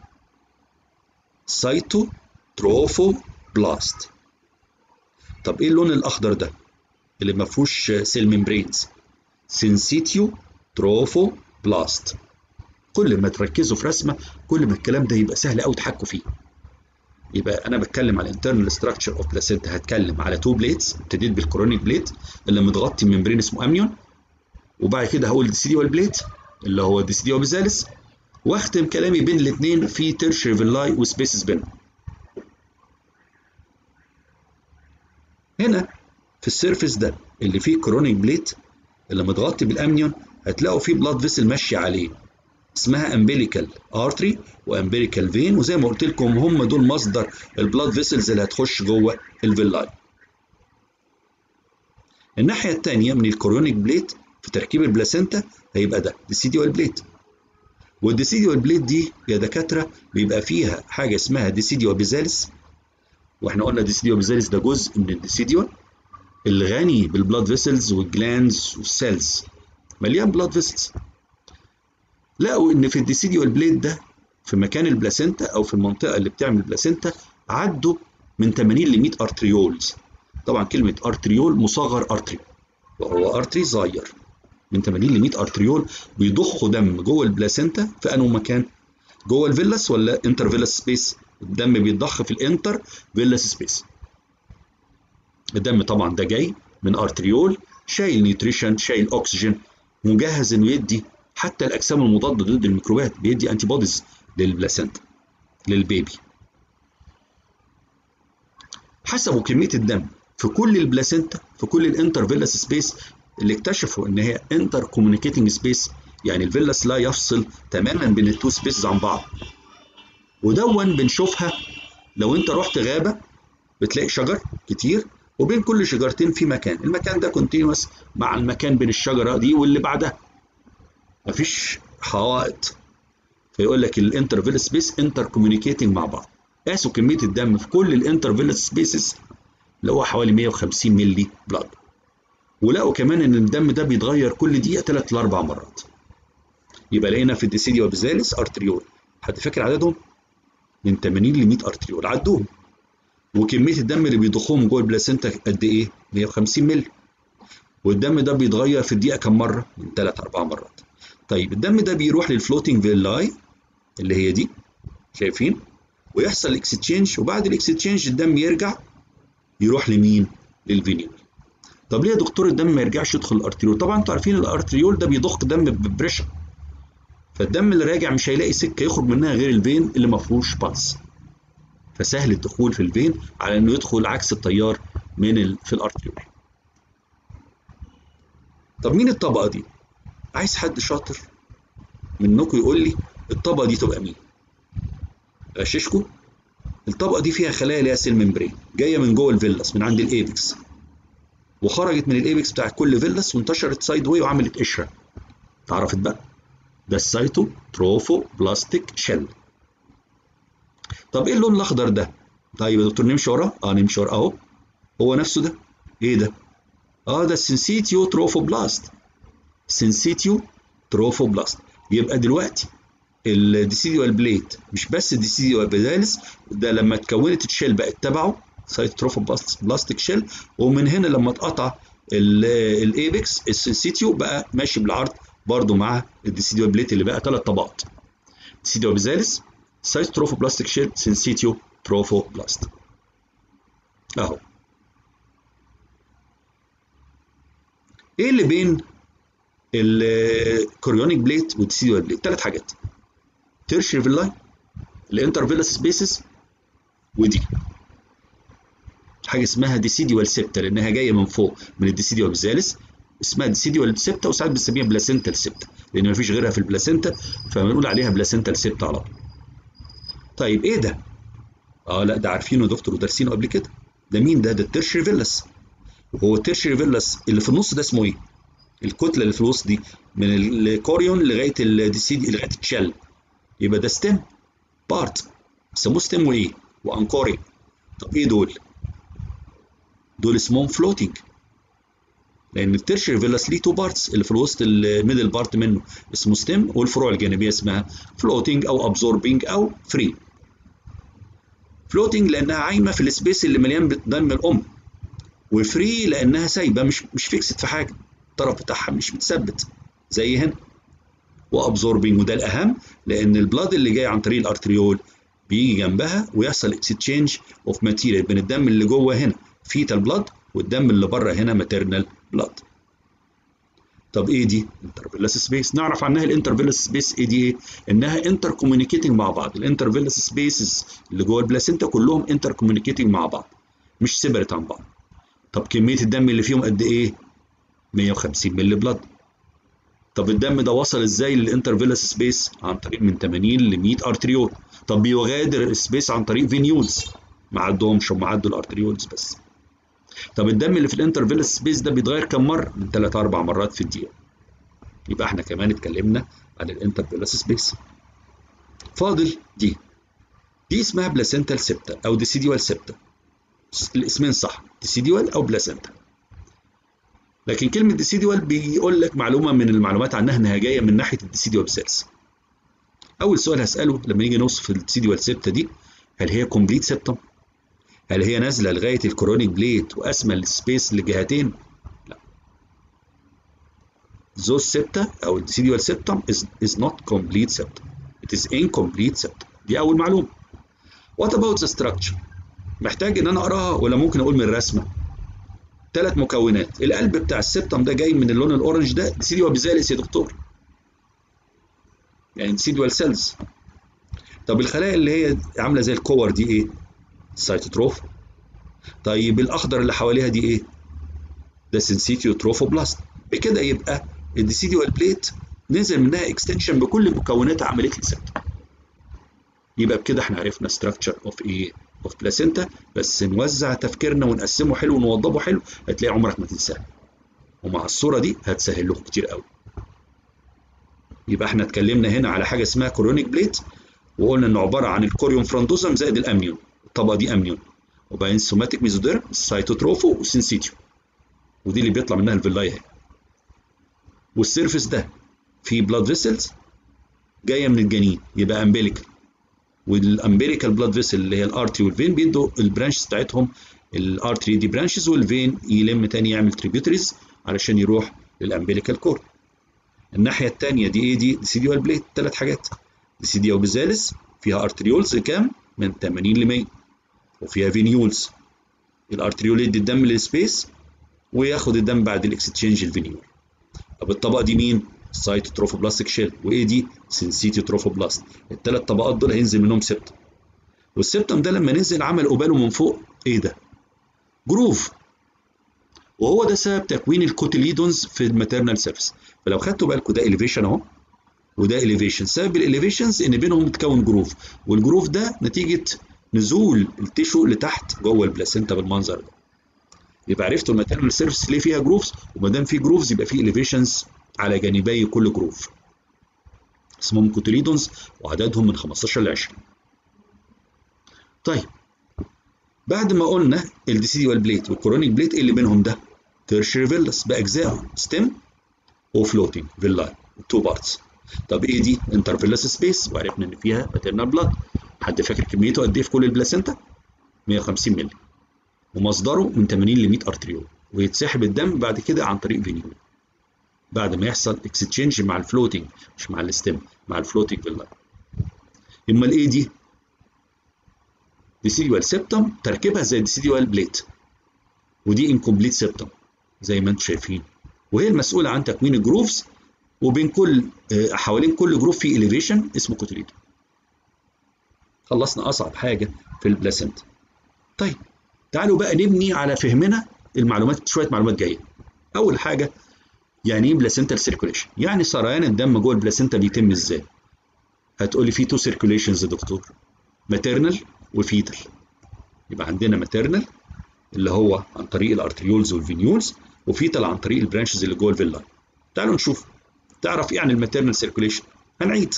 سايتو تروفو بلاست طب ايه اللون الاخضر ده اللي ما فيهوش سيل ميمبرينز سينسيتيو تروفو بلاست كل ما تركزوا في رسمه كل ما الكلام ده يبقى سهل قوي تحكوا فيه يبقى انا بتكلم على الانترنال ستراكشر اوف بلاسينتا هتكلم على تو بليتس ابتديت بالكورونيك بليت اللي متغطي بممبرين اسمه امنيون وبعد كده هقول الديسيديوال بليت اللي هو الديسيديوال بيزالس واختم كلامي بين الاثنين في تيرشري فيلاي وسبيسز بينهم هنا في السيرفيس ده اللي فيه كورونيك بليت اللي متغطي بالامنيون هتلاقوا فيه بلاد فيسل ماشي عليه اسمها امبيليكال ارتري وامبيليكال فين وزي ما قلت لكم هم دول مصدر البلاد فيسلز اللي هتخش جوه الفيلاي الناحيه الثانيه من الكورونيك بليت في تركيب البلاسينتا هيبقى ده ديسيديوال بليت والديسيديوال بليت دي يا دكاتره بيبقى فيها حاجه اسمها ديسيديو بيزالس واحنا قلنا ديسيديو بيزالس ده جزء من الديسيديوال الغني بالبلاد فيسلز والجلانز والسيلز مليان بلاد فيسلز لقوا ان في الديسيديوال بليت ده في مكان البلاسينتا او في المنطقه اللي بتعمل بلاسينتا عدوا من 80 ل 100 ارتريولز طبعا كلمه ارتريول مصغر ارتري وهو ارتري صغير من 80 ل 100 ارتريول بيضخوا دم جوه البلاسينتا في انه مكان جوه الفيلاس ولا انتر فيلاس سبيس الدم بيتضخ في الانتر فيلاس سبيس الدم طبعا ده جاي من ارتريول شايل نيوتريشن شايل اكسجين مجهز انه يدي حتى الاجسام المضاده ضد الميكروبات بيدي انتي بوديز للبلاسينتا للبيبي حسبوا كميه الدم في كل البلاسينتا في كل الانتر فيلاس سبيس اللي اكتشفوا ان هي انتر كوميونيكيتنج سبيس يعني الفيلاس لا يفصل تماما بين التو سبيسز عن بعض ودون بنشوفها لو انت رحت غابه بتلاقي شجر كتير وبين كل شجرتين في مكان المكان ده كونتينوس مع المكان بين الشجره دي واللي بعدها مفيش حوائط فيقول لك الانترفيل سبيس انتر كوميونيكيتنج مع بعض قاسوا كميه الدم في كل الانترفيل سبيسز اللي هو حوالي 150 مللي بلاد ولقوا كمان ان الدم ده بيتغير كل دقيقه 3 ل 4 مرات يبقى لقينا في الديسيديو بيزالس ارتريول حد فاكر عددهم من 80 ل 100 ارتريول عدوهم وكميه الدم اللي بيضخوهم جوه البلاسينتا قد ايه 150 مللي والدم ده بيتغير في الدقيقه كم مره من 3 4 مرات طيب الدم ده بيروح للفلوتنج فيلاي اللي هي دي شايفين ويحصل اكستشينج وبعد الاكستشينج الدم يرجع يروح لمين للفينيول طب ليه يا دكتور الدم ما يرجعش يدخل الارتريول طبعا انتوا عارفين الارتريول ده بيضخ دم ببريشر فالدم اللي راجع مش هيلاقي سكه يخرج منها غير الفين اللي ما فيهوش بالس فسهل الدخول في الفين على انه يدخل عكس التيار من ال... في الارتريول طب مين الطبقه دي عايز حد شاطر منكم يقول لي الطبقه دي تبقى مين غششكم الطبقه دي فيها خلايا ليها سيل ممبرين جايه من جوه الفيلاس من عند الايبكس وخرجت من الايبكس بتاع كل فيلاس وانتشرت سايد واي وعملت قشره اتعرفت بقى ده السايتو تروفو بلاستيك شيل طب ايه اللون الاخضر ده طيب يا دكتور نمشي وراه اه نمشي وراه اهو هو نفسه ده ايه ده اه ده السنسيتيو تروفوبلاست سنسيتيو تروفوبلاست يبقى دلوقتي الديسيديوال بليت مش بس الديسيديوال بيزالس ده لما اتكونت الشيل بقت تبعه سايت تروفوبلاستيك شيل ومن هنا لما اتقطع الايبكس السنسيتيو بقى ماشي بالعرض برضه مع الديسيديوال بليت اللي بقى ثلاث طبقات ديسيديوال بيزالس سايت تروفوبلاستيك شيل سنسيتيو تروفوبلاست اهو ايه اللي بين الكوريونيك بليت والديسيديوال بليت ثلاث حاجات تيرشري فيلاي الانترفيلس سبيسز ودي حاجه اسمها ديسيديوال سيبتا لانها جايه من فوق من الديسيديوال بزالس اسمها ديسيديوال سيبتا وساعات بنسميها بلاسنتال سيبتا لان مفيش غيرها في البلاسنتا فبنقول عليها بلاسنتال سيبتا على طول طيب ايه ده اه لا ده عارفينه دكتور ودارسينه قبل كده ده مين ده ده التيرشري فيلاس هو التيرشري فيلاس اللي في النص ده اسمه ايه الكتله اللي في الوسط دي من الكوريون لغايه الديسيدي لغايه التشل يبقى ده ستيم بارت بيسموه ستيم وايه وانكوري طب ايه دول دول اسمهم فلوتنج لان التيرشري فيلاس ليه تو بارتس اللي في الوسط الميدل بارت منه اسمه ستيم والفروع الجانبيه اسمها فلوتنج او ابزوربنج او فري فلوتنج لانها عايمه في السبيس اللي مليان بدم الام وفري لانها سايبه مش مش فيكسد في حاجه الطرف بتاعها مش متثبت زي هنا وابزوربنج وده الاهم لان البلاد اللي جاي عن طريق الارتريول بيجي جنبها ويحصل اكستشينج اوف ماتيريال بين الدم اللي جوه هنا فيتال بلاد والدم اللي بره هنا ماتيرنال بلاد طب ايه دي انترفيلس سبيس نعرف عنها الانترفيلس سبيس ايه دي ايه انها انتر كوميونيكيتنج مع بعض الانترفيلس سبيسز اللي جوه البلاسينتا كلهم انتر كوميونيكيتنج مع بعض مش سيبريت عن بعض طب كميه الدم اللي فيهم قد ايه 150 مللي بلاد طب الدم ده وصل ازاي للانترفيلس سبيس عن طريق من 80 ل 100 ارتريول طب بيغادر السبيس عن طريق فينيولز ما عدهمش هم عدوا الارتريولز بس طب الدم اللي في الانترفيلس سبيس ده بيتغير كم مره من 3 4 مرات في الدقيقه يبقى احنا كمان اتكلمنا عن الانترفيلس سبيس فاضل دي دي اسمها بلاسنتال سيبتا او ديسيديوال سيبتا الاسمين صح ديسيديوال او بلاسنتا لكن كلمه ديسيديوال بيقول لك معلومه من المعلومات عنها انها جايه من ناحيه الديسيديوال سيلز اول سؤال هساله لما نيجي نوصف الديسيديوال سيبتا دي هل هي كومبليت سيبتم هل هي نازله لغايه الكورونيك بليت واسمى السبيس لجهتين لا those septa او الديسيديوال septum is, is not complete septum it is incomplete septum دي اول معلومه what about the structure محتاج ان انا اقراها ولا ممكن اقول من الرسمه ثلاث مكونات القلب بتاع السبتم ده جاي من اللون الاورنج ده ديسيديوال بيزالس يا دكتور يعني ديسيديوال سيلز طب الخلايا اللي هي عامله زي الكور دي ايه سايتوتروف طيب الاخضر اللي حواليها دي ايه ده سنسيتيو تروفوبلاست بكده يبقى الديسيديوال بليت نزل منها اكستنشن بكل مكونات عمليه السبتم يبقى بكده احنا عرفنا ستراكشر اوف ايه اوف بلاسينتا بس نوزع تفكيرنا ونقسمه حلو ونوضبه حلو هتلاقي عمرك ما تنساه ومع الصوره دي هتسهل لكم كتير قوي يبقى احنا اتكلمنا هنا على حاجه اسمها كورونيك بليت وقلنا انه عباره عن الكوريون فرانتوزم زائد الامنيون الطبقه دي امنيون وبعدين سوماتيك ميزوديرم سايتوتروفو وسنسيتيو ودي اللي بيطلع منها الفيلاي اهي والسيرفس ده فيه بلاد فيسلز جايه من الجنين يبقى امبيليكال والامبيريكال بلاد فيسل اللي هي الارتري والفين بيدوا البرانشز بتاعتهم الارتري دي برانشز والفين يلم تاني يعمل تريبيوتريز علشان يروح للامبيريكال كور الناحيه الثانيه دي ايه دي ديسيديوال بليت ثلاث حاجات ديسيديو بيزالس فيها ارتريولز كام من 80 ل 100 وفيها فينيولز الارتريول يدي الدم للسبيس وياخد الدم بعد الاكستشينج الفينيول طب الطبقه دي مين سايتوتروفوبلاستيك شيل وايه دي سنسيتي تروفوبلاست الثلاث طبقات دول هينزل منهم سبتم والسبتم ده لما نزل عمل قباله من فوق ايه ده جروف وهو ده سبب تكوين الكوتيليدونز في الماتيرنال سيرفيس فلو خدتوا بالكم ده اليفيشن اهو وده اليفيشن سبب الاليفيشنز ان بينهم متكون جروف والجروف ده نتيجه نزول التيشو لتحت جوه البلاسينتا بالمنظر ده يبقى عرفتوا الماتيرنال سيرفيس ليه فيها جروفز وما دام في جروفز يبقى في اليفيشنز على جانبي كل جروف اسمهم كوتيليدونز وعددهم من 15 ل 20 طيب بعد ما قلنا الديسيديوال بليت والكورونيك بليت ايه اللي بينهم ده تيرشري فيلس باجزائه ستيم وفلوتنج فيلاي تو بارتس طب ايه دي انترفيلس سبيس وعرفنا ان فيها ماتيرنال بلاد حد فاكر كميته قد ايه في كل البلاسينتا 150 مللي ومصدره من 80 ل 100 ارتريول ويتسحب الدم بعد كده عن طريق فينيول بعد ما يحصل اكستشينج مع الفلوتنج مش مع الستيم مع الفلوتنج فيلاي امال ايه دي ديسيديوال سيبتم تركيبها زي ديسيديوال بليت ودي انكمبليت سيبتم زي ما انتم شايفين وهي المسؤوله عن تكوين الجروفز وبين كل حوالين كل جروف في اليفيشن اسمه كوتليدون خلصنا اصعب حاجه في البلاسنتا طيب تعالوا بقى نبني على فهمنا المعلومات شويه معلومات جايه اول حاجه يعني ايه بلاسنتال سيركوليشن يعني سريان الدم جوه البلاسنتا بيتم ازاي هتقول لي في تو سيركوليشنز يا دكتور ماتيرنال وفيتال يبقى عندنا ماتيرنال اللي هو عن طريق الارتريولز والفينيولز وفيتال عن طريق البرانشز اللي جوه الفيلاي تعالوا نشوف تعرف ايه عن الماتيرنال سيركوليشن هنعيد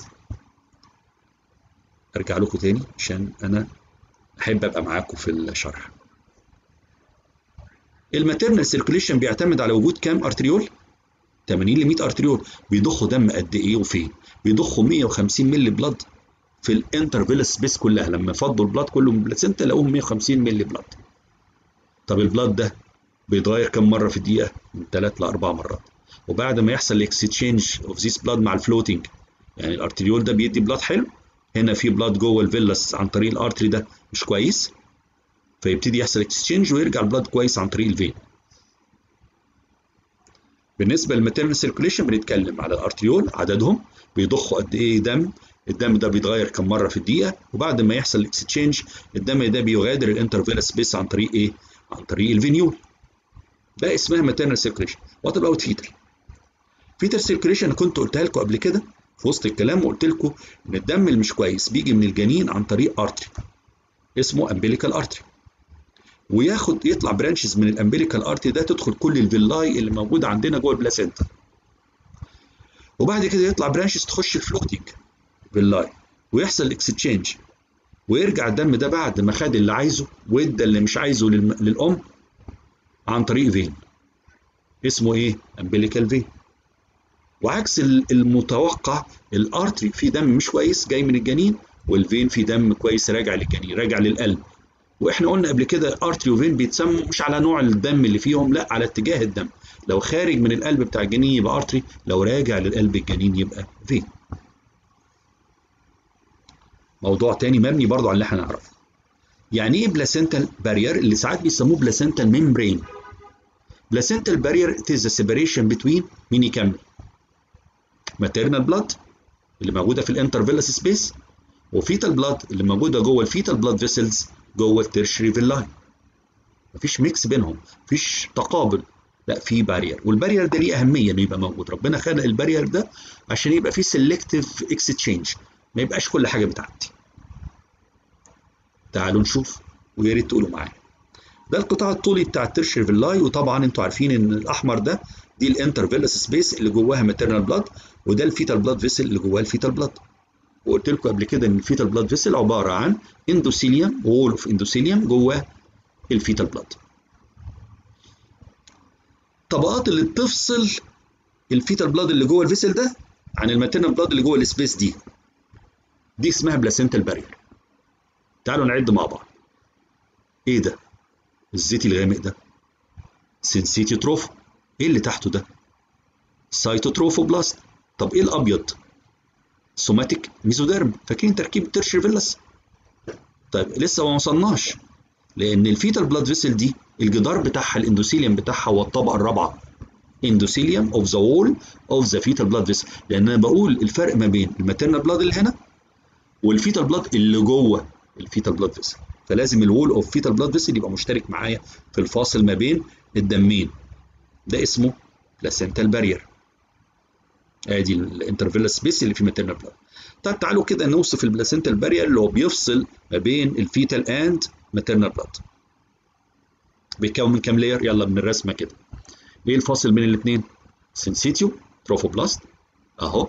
ارجع لكم تاني عشان انا احب ابقى معاكم في الشرح الماتيرنال سيركوليشن بيعتمد على وجود كام ارتريول 80 ل 100 ارتريول بيضخوا دم قد ايه وفين بيضخوا 150 مللي بلاد في الانترفيل سبيس كلها لما فضوا البلاد كله من البلاسنتا لقوهم 150 مللي بلاد طب البلاد ده بيتغير كم مره في الدقيقه من 3 ل 4 مرات وبعد ما يحصل الاكستشينج اوف ذيس بلاد مع الفلوتنج يعني الارتريول ده بيدي بلاد حلو هنا في بلاد جوه الفيلس عن طريق الارتري ده مش كويس فيبتدي يحصل اكستشينج ويرجع البلاد كويس عن طريق الفين بالنسبه للماتيرنال سيركوليشن بنتكلم على الارتريول عددهم بيضخوا قد ايه دم الدم ده بيتغير كم مره في الدقيقه وبعد ما يحصل الاكستشينج الدم ده بيغادر الانترفيل سبيس عن طريق ايه عن طريق الفينيول ده اسمها ماتيرنال سيركوليشن وات اباوت فيتال فيتال سيركوليشن كنت قلتها لكم قبل كده في وسط الكلام وقلت لكم ان الدم اللي مش كويس بيجي من الجنين عن طريق ارتري اسمه امبليكال ارتري وياخد يطلع برانشز من الامبليكال ارتري ده تدخل كل الفيلاي اللي موجوده عندنا جوه البلاسينتا وبعد كده يطلع برانشز تخش الفلوتنج فيلاي ويحصل اكستشينج ويرجع الدم ده بعد ما خد اللي عايزه وادى اللي مش عايزه للام عن طريق فين اسمه ايه امبليكال فين وعكس المتوقع الارتري فيه دم مش كويس جاي من الجنين والفين فيه دم كويس راجع للجنين راجع للقلب واحنا قلنا قبل كده ارتري وفين بيتسموا مش على نوع الدم اللي فيهم لا على اتجاه الدم لو خارج من القلب بتاع الجنين يبقى ارتري لو راجع للقلب الجنين يبقى فين موضوع تاني مبني برضو على اللي احنا نعرفه يعني ايه بلاسنتال بارير اللي ساعات بيسموه بلاسنتال ميمبرين بلاسنتال بارير it is a separation between مين يكمل ماتيرنال بلاد اللي موجوده في الانترفيلس سبيس وفيتال بلاد اللي موجوده جوه الفيتال بلاد فيسلز جوه الترشري فيلاي مفيش ميكس بينهم مفيش تقابل لا في بارير والبارير ده ليه اهميه انه يبقى موجود ربنا خلق البارير ده عشان يبقى فيه سيلكتيف اكستشينج ما يبقاش كل حاجه بتعدي تعالوا نشوف ويا ريت تقولوا معايا ده القطاع الطولي بتاع الترشري فيلاي وطبعا انتوا عارفين ان الاحمر ده دي الانترفيلس سبيس اللي جواها ماتيرنال بلاد وده الفيتال بلاد فيسل اللي جواه الفيتال بلاد وقلت لكم قبل كده ان الفيتال بلاد فيسل عباره عن اندوثيليوم وول اوف اندوثيليوم جواه الفيتال بلاد الطبقات اللي بتفصل الفيتال بلاد اللي جوه الفيسل ده عن الماتيرنال بلاد اللي جوه السبيس دي دي اسمها بلاسنتال بارير تعالوا نعد مع بعض ايه ده الزيتي الغامق ده سنسيتي تروفو ايه اللي تحته ده سايتوتروفوبلاست طب ايه الابيض سوماتيك ميزوديرم فاكرين تركيب ترشر فيلاس طيب لسه ما وصلناش لان الفيتال بلاد فيسل دي الجدار بتاعها الاندوثيليوم بتاعها هو الطبقه الرابعه اندوثيليوم اوف ذا وول اوف ذا فيتال بلاد فيسل لان انا بقول الفرق ما بين الماتيرنال بلاد اللي هنا والفيتال بلاد اللي جوه الفيتال بلاد فيسل فلازم الوول اوف فيتال بلاد فيسل يبقى مشترك معايا في الفاصل ما بين الدمين ده اسمه بلاسنتال بارير ادي الانترفيلا سبيس اللي في ماتيرنال بلاد طب تعالوا كده نوصف البلاسنتال بارير اللي هو بيفصل ما بين الفيتال اند ماتيرنال بلاد بيتكون من كام لاير يلا من الرسمه كده ايه الفاصل بين الاثنين سنسيتيو تروفوبلاست اهو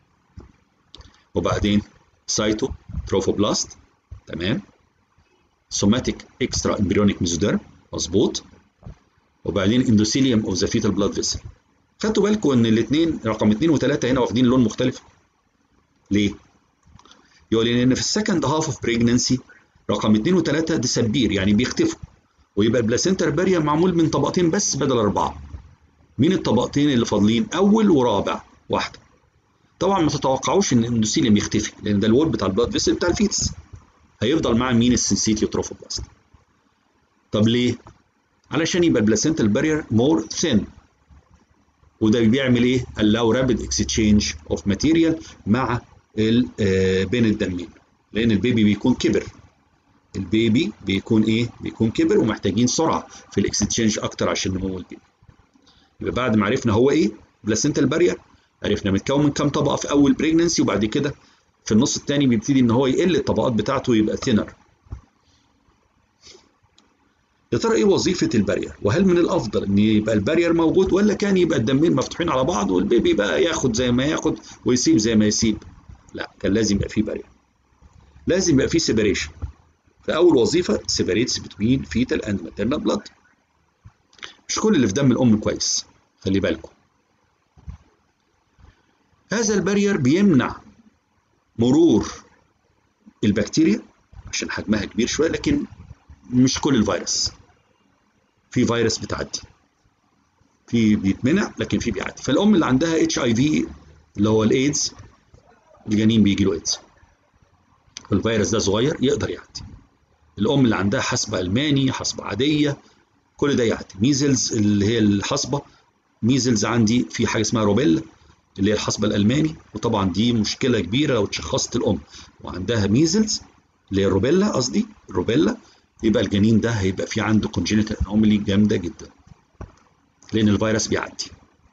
وبعدين سايتو تروفوبلاست تمام سوماتيك اكسترا امبريونيك ميزوديرم مظبوط وبعدين اندوثيليوم اوف ذا فيتال بلاد فيسل خدتوا بالكم ان الاثنين رقم 2 و3 هنا واخدين لون مختلف ليه يقول لي ان في السكند هاف اوف بريجننسي رقم 2 و3 ديسبير يعني بيختفوا ويبقى البلاسنتر بارير معمول من طبقتين بس بدل اربعه مين الطبقتين اللي فاضلين اول ورابع واحده طبعا ما تتوقعوش ان الاندوثيليوم يختفي لان ده الوول بتاع البلاد فيسل بتاع الفيتس هيفضل مع مين السنسيتيو تروفوبلاست طب ليه علشان يبقى البلاسنتال بارير مور ثين وده بيعمل ايه allow rapid exchange of material مع بين الدمين لان البيبي بيكون كبر البيبي بيكون ايه بيكون كبر ومحتاجين سرعه في الاكستشينج اكتر عشان نمو البيبي يبقى بعد ما عرفنا هو ايه بلاسنتال بارير عرفنا متكون من كام طبقه في اول بريجننسي وبعد كده في النص الثاني بيبتدي ان هو يقل الطبقات بتاعته ويبقى ثينر يا ترى ايه وظيفه البارير وهل من الافضل ان يبقى البارير موجود ولا كان يبقى الدمين مفتوحين على بعض والبيبي بقى ياخد زي ما ياخد ويسيب زي ما يسيب لا كان لازم يبقى فيه بارير لازم يبقى فيه سيبريشن فاول وظيفه سيبريتس بتوين فيتال اند ماتيرنال بلاد مش كل اللي في دم الام كويس خلي بالكم هذا البارير بيمنع مرور البكتيريا عشان حجمها كبير شويه لكن مش كل الفيروس في فيروس بتعدي في بيتمنع لكن في بيعدي فالام اللي عندها اتش اي في اللي هو الايدز الجنين بيجي له ايدز والفيروس ده صغير يقدر يعدي الام اللي عندها حصبه الماني حصبه عاديه كل ده يعدي ميزلز اللي هي الحصبه ميزلز عندي في حاجه اسمها روبيلا اللي هي الحصبه الالماني وطبعا دي مشكله كبيره لو تشخصت الام وعندها ميزلز اللي هي الروبيلا قصدي الروبيلا يبقى الجنين ده هيبقى في عنده كونجينيتال انومالي جامده جدا لان الفيروس بيعدي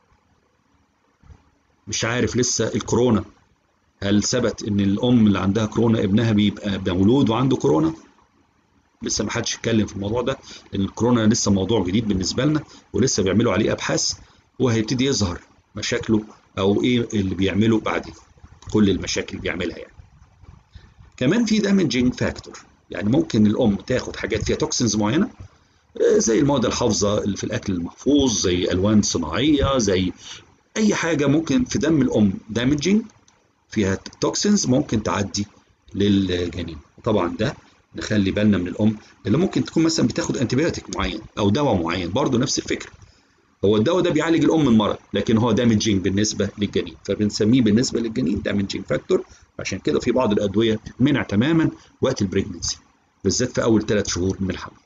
مش عارف لسه الكورونا هل ثبت ان الام اللي عندها كورونا ابنها بيبقى مولود وعنده كورونا لسه ما حدش اتكلم في الموضوع ده لان الكورونا لسه موضوع جديد بالنسبه لنا ولسه بيعملوا عليه ابحاث وهيبتدي يظهر مشاكله او ايه اللي بيعمله بعد كل المشاكل اللي بيعملها يعني كمان في دامجنج فاكتور يعني ممكن الام تاخد حاجات فيها توكسينز معينه زي المواد الحافظه اللي في الاكل المحفوظ زي الوان صناعيه زي اي حاجه ممكن في دم الام دامجنج فيها توكسينز ممكن تعدي للجنين طبعا ده نخلي بالنا من الام اللي ممكن تكون مثلا بتاخد انتبيوتيك معين او دواء معين برضه نفس الفكره هو الدواء ده بيعالج الام من مرض لكن هو دامجنج بالنسبه للجنين فبنسميه بالنسبه للجنين دامجنج فاكتور عشان كده في بعض الادويه بتمنع تماما وقت البريجنسي بالذات في اول ثلاث شهور من الحمل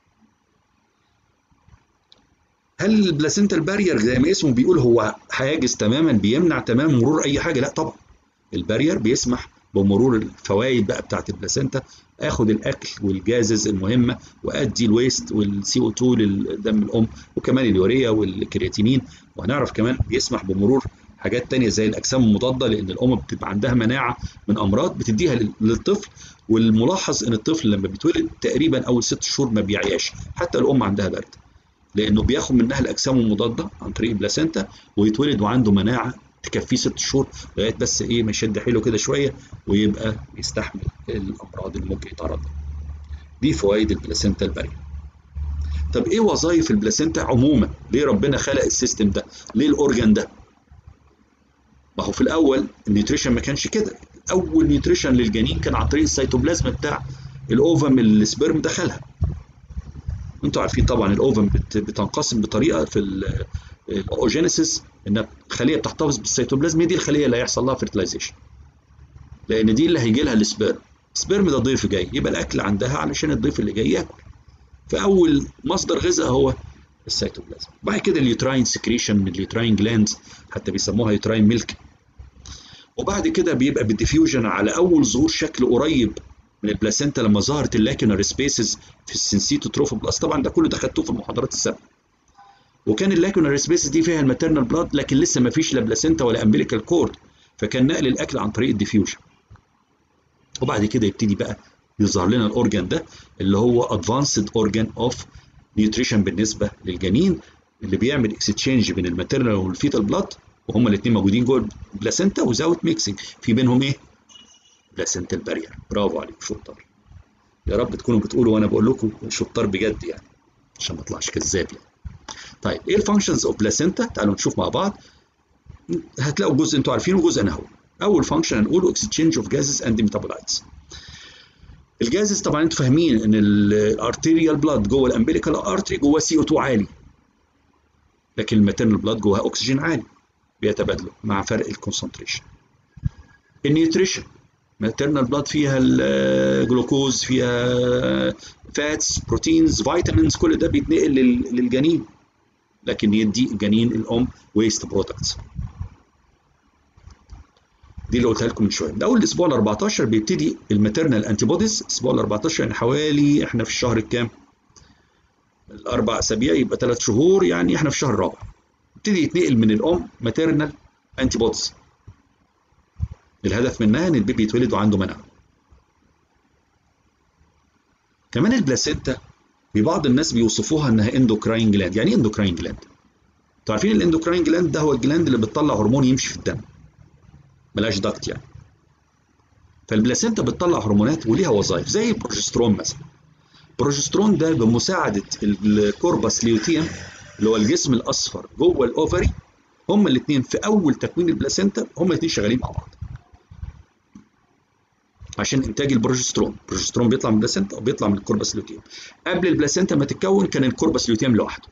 هل البلاسنتال بارير زي ما اسمه بيقول هو حاجز تماما بيمنع تماما مرور اي حاجه لا طبعا البارير بيسمح بمرور الفوائد بقى بتاعت البلاسنتا اخد الاكل والجازز المهمه وادي الويست والسي او 2 للدم الام وكمان اليوريا والكرياتينين وهنعرف كمان بيسمح بمرور حاجات تانية زي الاجسام المضاده لان الام بتبقى عندها مناعه من امراض بتديها للطفل والملاحظ ان الطفل لما بيتولد تقريبا اول ست شهور ما بيعياش حتى الام عندها برد لانه بياخد منها الاجسام المضاده عن طريق البلاسنتا ويتولد وعنده مناعه تكفيه ست شهور لغايه بس ايه ما يشد حيله كده شويه ويبقى يستحمل الامراض اللي ممكن يتعرض لها. دي فوائد البلاسنتا البارية. طب ايه وظائف البلاسنتا عموما؟ ليه ربنا خلق السيستم ده؟ ليه الاورجان ده؟ ما هو في الاول النيوتريشن ما كانش كده، اول نيوتريشن للجنين كان عن طريق السيتوبلازم بتاع الاوفم اللي السبرم دخلها. انتوا عارفين طبعا الاوفم بتنقسم بطريقه في الاوجينيسيس ان خليه بتحتفظ بالسيتوبلازم دي الخليه اللي هيحصل لها فيرتلايزيشن لان دي اللي هيجي لها السبيرم السبيرم ده ضيف جاي يبقى الاكل عندها علشان الضيف اللي جاي ياكل فاول مصدر غذاء هو السيتوبلازم بعد كده اليوتراين سكريشن من اليوتراين جلاندز حتى بيسموها يوتراين ميلك وبعد كده بيبقى بالديفيوجن على اول ظهور شكل قريب من البلاسينتا لما ظهرت اللاكيونر سبيسز في السنسيتو تروفوبلاست طبعا ده كله ده خدتوه في المحاضرات السابقه وكان اللاكيونر سبيسز دي فيها الماتيرنال بلاد لكن لسه ما فيش لا بلاسينتا ولا امبليكال كورد فكان نقل الاكل عن طريق الديفيوجن وبعد كده يبتدي بقى يظهر لنا الاورجان ده اللي هو ادفانسد اورجان اوف نيوتريشن بالنسبه للجنين اللي بيعمل اكستشينج بين الماتيرنال والفيتال بلاد وهما الاثنين موجودين جوه البلاسينتا وزاوت ميكسنج في بينهم ايه؟ بلاسينتا البارير برافو عليك شطار يا رب تكونوا بتقولوا وانا بقول لكم شطار بجد يعني عشان ما اطلعش كذاب يعني طيب ايه الفانكشنز اوف بلاسينتا تعالوا نشوف مع بعض هتلاقوا جزء انتوا عارفينه وجزء انا هو اول فانكشن هنقوله اكسشينج اوف جازز اند ميتابولايتس الجازز طبعا انتوا فاهمين ان الارتيريال بلاد جوه الامبليكال ارتري جوه سي او 2 عالي لكن الماتيرنال بلاد جواها اكسجين عالي بيتبادلوا مع فرق الكونسنتريشن النيوتريشن ماتيرنال بلاد فيها الجلوكوز فيها فاتس بروتينز فيتامينز كل ده بيتنقل للجنين لكن يدي جنين الام ويست برودكتس دي اللي قلتها لكم من شويه ده اول الاسبوع ال 14 بيبتدي الماتيرنال انتي بوديز الاسبوع ال 14 يعني حوالي احنا في الشهر الكام الاربع اسابيع يبقى ثلاث شهور يعني احنا في الشهر الرابع يبتدي يتنقل من الام ماتيرنال انتي بوديز الهدف منها ان البيبي يتولد وعنده مناعه كمان البلاسينتا في بعض الناس بيوصفوها انها اندوكراين جلاند يعني ايه اندوكراين جلاند انتوا عارفين الاندوكراين جلاند ده هو الجلاند اللي بتطلع هرمون يمشي في الدم ملاش دكت يعني فالبلاسينتا بتطلع هرمونات وليها وظائف زي البروجسترون مثلا البروجسترون ده بمساعده الكوربس ليوتيم اللي هو الجسم الاصفر جوه الاوفري هما الاثنين في اول تكوين البلاسينتا هما الاثنين شغالين مع بعض عشان انتاج البروجسترون البروجسترون بيطلع من البلاسينتا وبيطلع من الكوربس لوتيوم قبل البلاسينتا ما تتكون كان الكوربس لوتيوم لوحده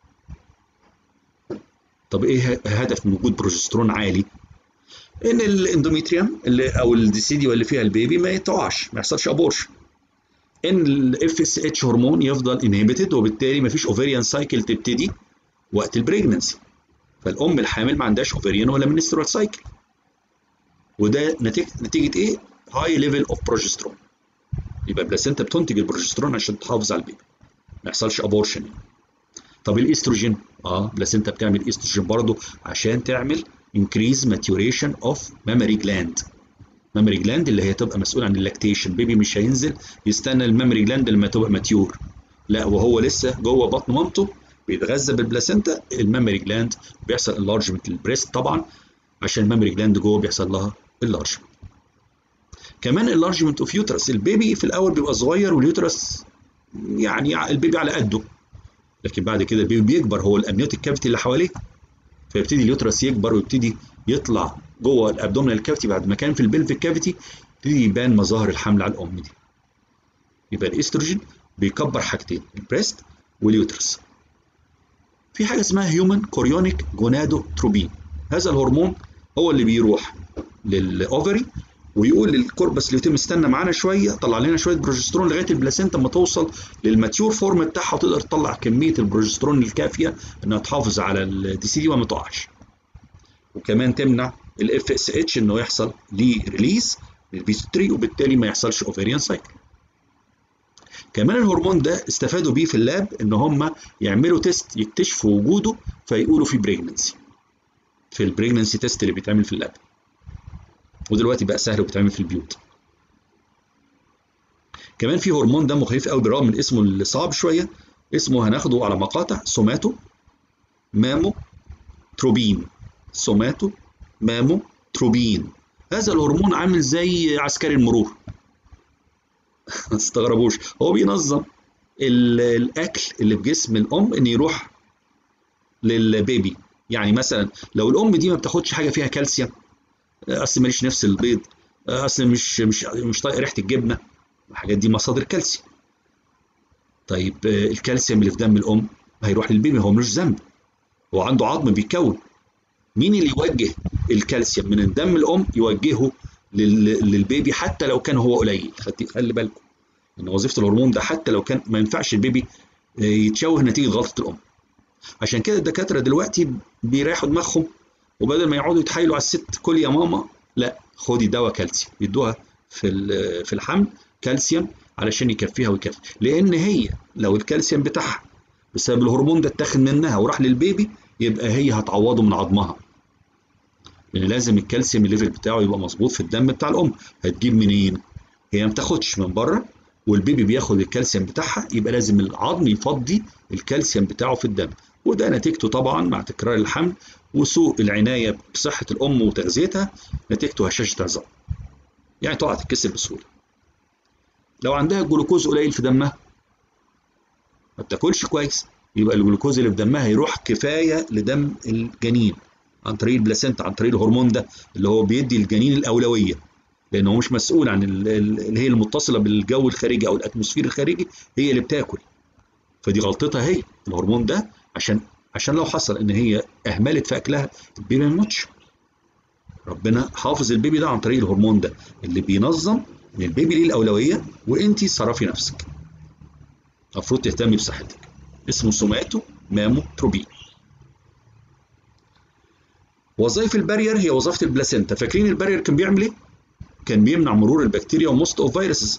طب ايه هدف من وجود بروجسترون عالي ان الاندوميتريوم اللي او الديسيديو اللي فيها البيبي ما يتوعش ما يحصلش ابورشن ان الاف اس اتش هرمون يفضل انهبيتد وبالتالي ما فيش اوفيريان سايكل تبتدي وقت البريجننسي فالام الحامل ما عندهاش اوفيريان ولا منسترال سايكل وده نتيجه نتيجه ايه هاي ليفل اوف بروجسترون يبقى البلاسينتا بتنتج البروجسترون عشان تحافظ على البيبي ما يحصلش ابورشن يعني. طب الاستروجين اه بلاسينتا بتعمل استروجين برضه عشان تعمل increase maturation of mammary gland مامري جلاند اللي هي تبقى مسؤول عن اللاكتيشن بيبي مش هينزل يستنى المامري جلاند لما تبقى ماتيور لا وهو لسه جوه بطن مامته بيتغذى بالبلاسينتا المامري جلاند بيحصل انلارجمنت للبريست طبعا عشان المامري جلاند جوه بيحصل لها انلارجمنت كمان انلارجمنت اوف يوترس البيبي في الاول بيبقى صغير واليوترس يعني البيبي على قده لكن بعد كده البيبي بيكبر هو الامنيوتيك كافيتي اللي حواليه فيبتدي اليوترس يكبر ويبتدي يطلع جوه الابدومينال كافيتي بعد ما كان في البلفيك كافيتي يبتدي يبان مظاهر الحمل على الام دي يبقى الاستروجين بيكبر حاجتين البريست واليوترس في حاجه اسمها هيومن كوريونيك جونادوتروبين هذا الهرمون هو اللي بيروح للاوفري ويقول للكوربس ليوتيم استنى معانا شويه طلع لنا شويه بروجسترون لغايه البلاسينتا اما توصل للماتيور فورم بتاعها وتقدر تطلع كميه البروجسترون الكافيه انها تحافظ على الدي سي دي وما تقعش وكمان تمنع الاف اس اتش انه يحصل ليه ريليز للبيستري وبالتالي ما يحصلش اوفيريان سايكل كمان الهرمون ده استفادوا بيه في اللاب ان هم يعملوا تيست يكتشفوا وجوده فيقولوا في بريجننسي في البريجننسي تيست اللي بيتعمل في اللاب ودلوقتي بقى سهل وبيتعمل في البيوت كمان في هرمون دمه خفيف قوي بالرغم من اسمه اللي صعب شويه اسمه هناخده على مقاطع سوماتو مامو تروبين سوماتو مامو تروبين هذا الهرمون عامل زي عسكري المرور ما تستغربوش هو بينظم الاكل اللي في جسم الام ان يروح للبيبي يعني مثلا لو الام دي ما بتاخدش حاجه فيها كالسيوم اصل ماليش نفس البيض اصل مش مش مش طايق ريحه الجبنه الحاجات دي مصادر كالسيوم طيب الكالسيوم اللي في دم الام هيروح للبيبي هو ملوش ذنب هو عنده عظم بيتكون مين اللي يوجه الكالسيوم من دم الام يوجهه للبيبي حتى لو كان هو قليل خلي بالكم ان وظيفه الهرمون ده حتى لو كان ما ينفعش البيبي يتشوه نتيجه غلطه الام عشان كده الدكاتره دلوقتي بيريحوا دماغهم وبدل ما يقعدوا يتحايلوا على الست كل يا ماما لا خدي دواء كالسيوم يدوها في في الحمل كالسيوم علشان يكفيها ويكفي لان هي لو الكالسيوم بتاعها بسبب الهرمون ده اتاخد منها وراح للبيبي يبقى هي هتعوضه من عظمها لان لازم الكالسيوم الليفل بتاعه يبقى مظبوط في الدم بتاع الام هتجيب منين هي ما بتاخدش من بره والبيبي بياخد الكالسيوم بتاعها يبقى لازم العظم يفضي الكالسيوم بتاعه في الدم وده نتيجته طبعا مع تكرار الحمل وسوء العنايه بصحه الام وتغذيتها نتيجته هشاشه عظام يعني تقع تتكسر بسهوله لو عندها الجلوكوز قليل في دمها ما بتاكلش كويس يبقى الجلوكوز اللي في دمها يروح كفايه لدم الجنين عن طريق البلاسينتا عن طريق الهرمون ده اللي هو بيدي الجنين الاولويه لان هو مش مسؤول عن اللي هي المتصله بالجو الخارجي او الاتموسفير الخارجي هي اللي بتاكل فدي غلطتها هي الهرمون ده عشان عشان لو حصل ان هي اهملت في اكلها البيبي ما يموتش ربنا حافظ البيبي ده عن طريق الهرمون ده اللي بينظم ان البيبي ليه الاولويه وانت صرفي نفسك المفروض تهتمي بصحتك اسمه سوماتو مامو تروبين وظائف البارير هي وظيفه البلاسينتا فاكرين البارير كان بيعمل ايه كان بيمنع مرور البكتيريا وموست اوف فيروسز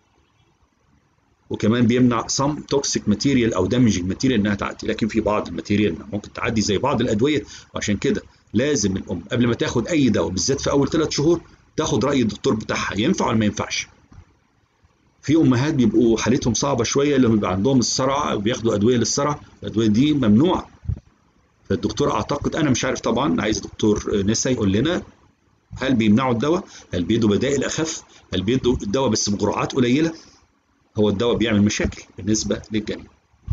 وكمان بيمنع سم توكسيك ماتيريال او دامجنج ماتيريال انها تعدي لكن في بعض الماتيريال ممكن تعدي زي بعض الادويه وعشان كده لازم الام قبل ما تاخد اي دواء بالذات في اول ثلاث شهور تاخد راي الدكتور بتاعها ينفع ولا ما ينفعش في امهات بيبقوا حالتهم صعبه شويه اللي بيبقى عندهم الصرع او بياخدوا ادويه للصرع الادويه دي ممنوعه فالدكتور اعتقد انا مش عارف طبعا عايز دكتور نسا يقول لنا هل بيمنعوا الدواء هل بيدوا بدائل اخف هل بيدوا الدواء بس بجرعات قليله هو الدواء بيعمل مشاكل بالنسبه للجنين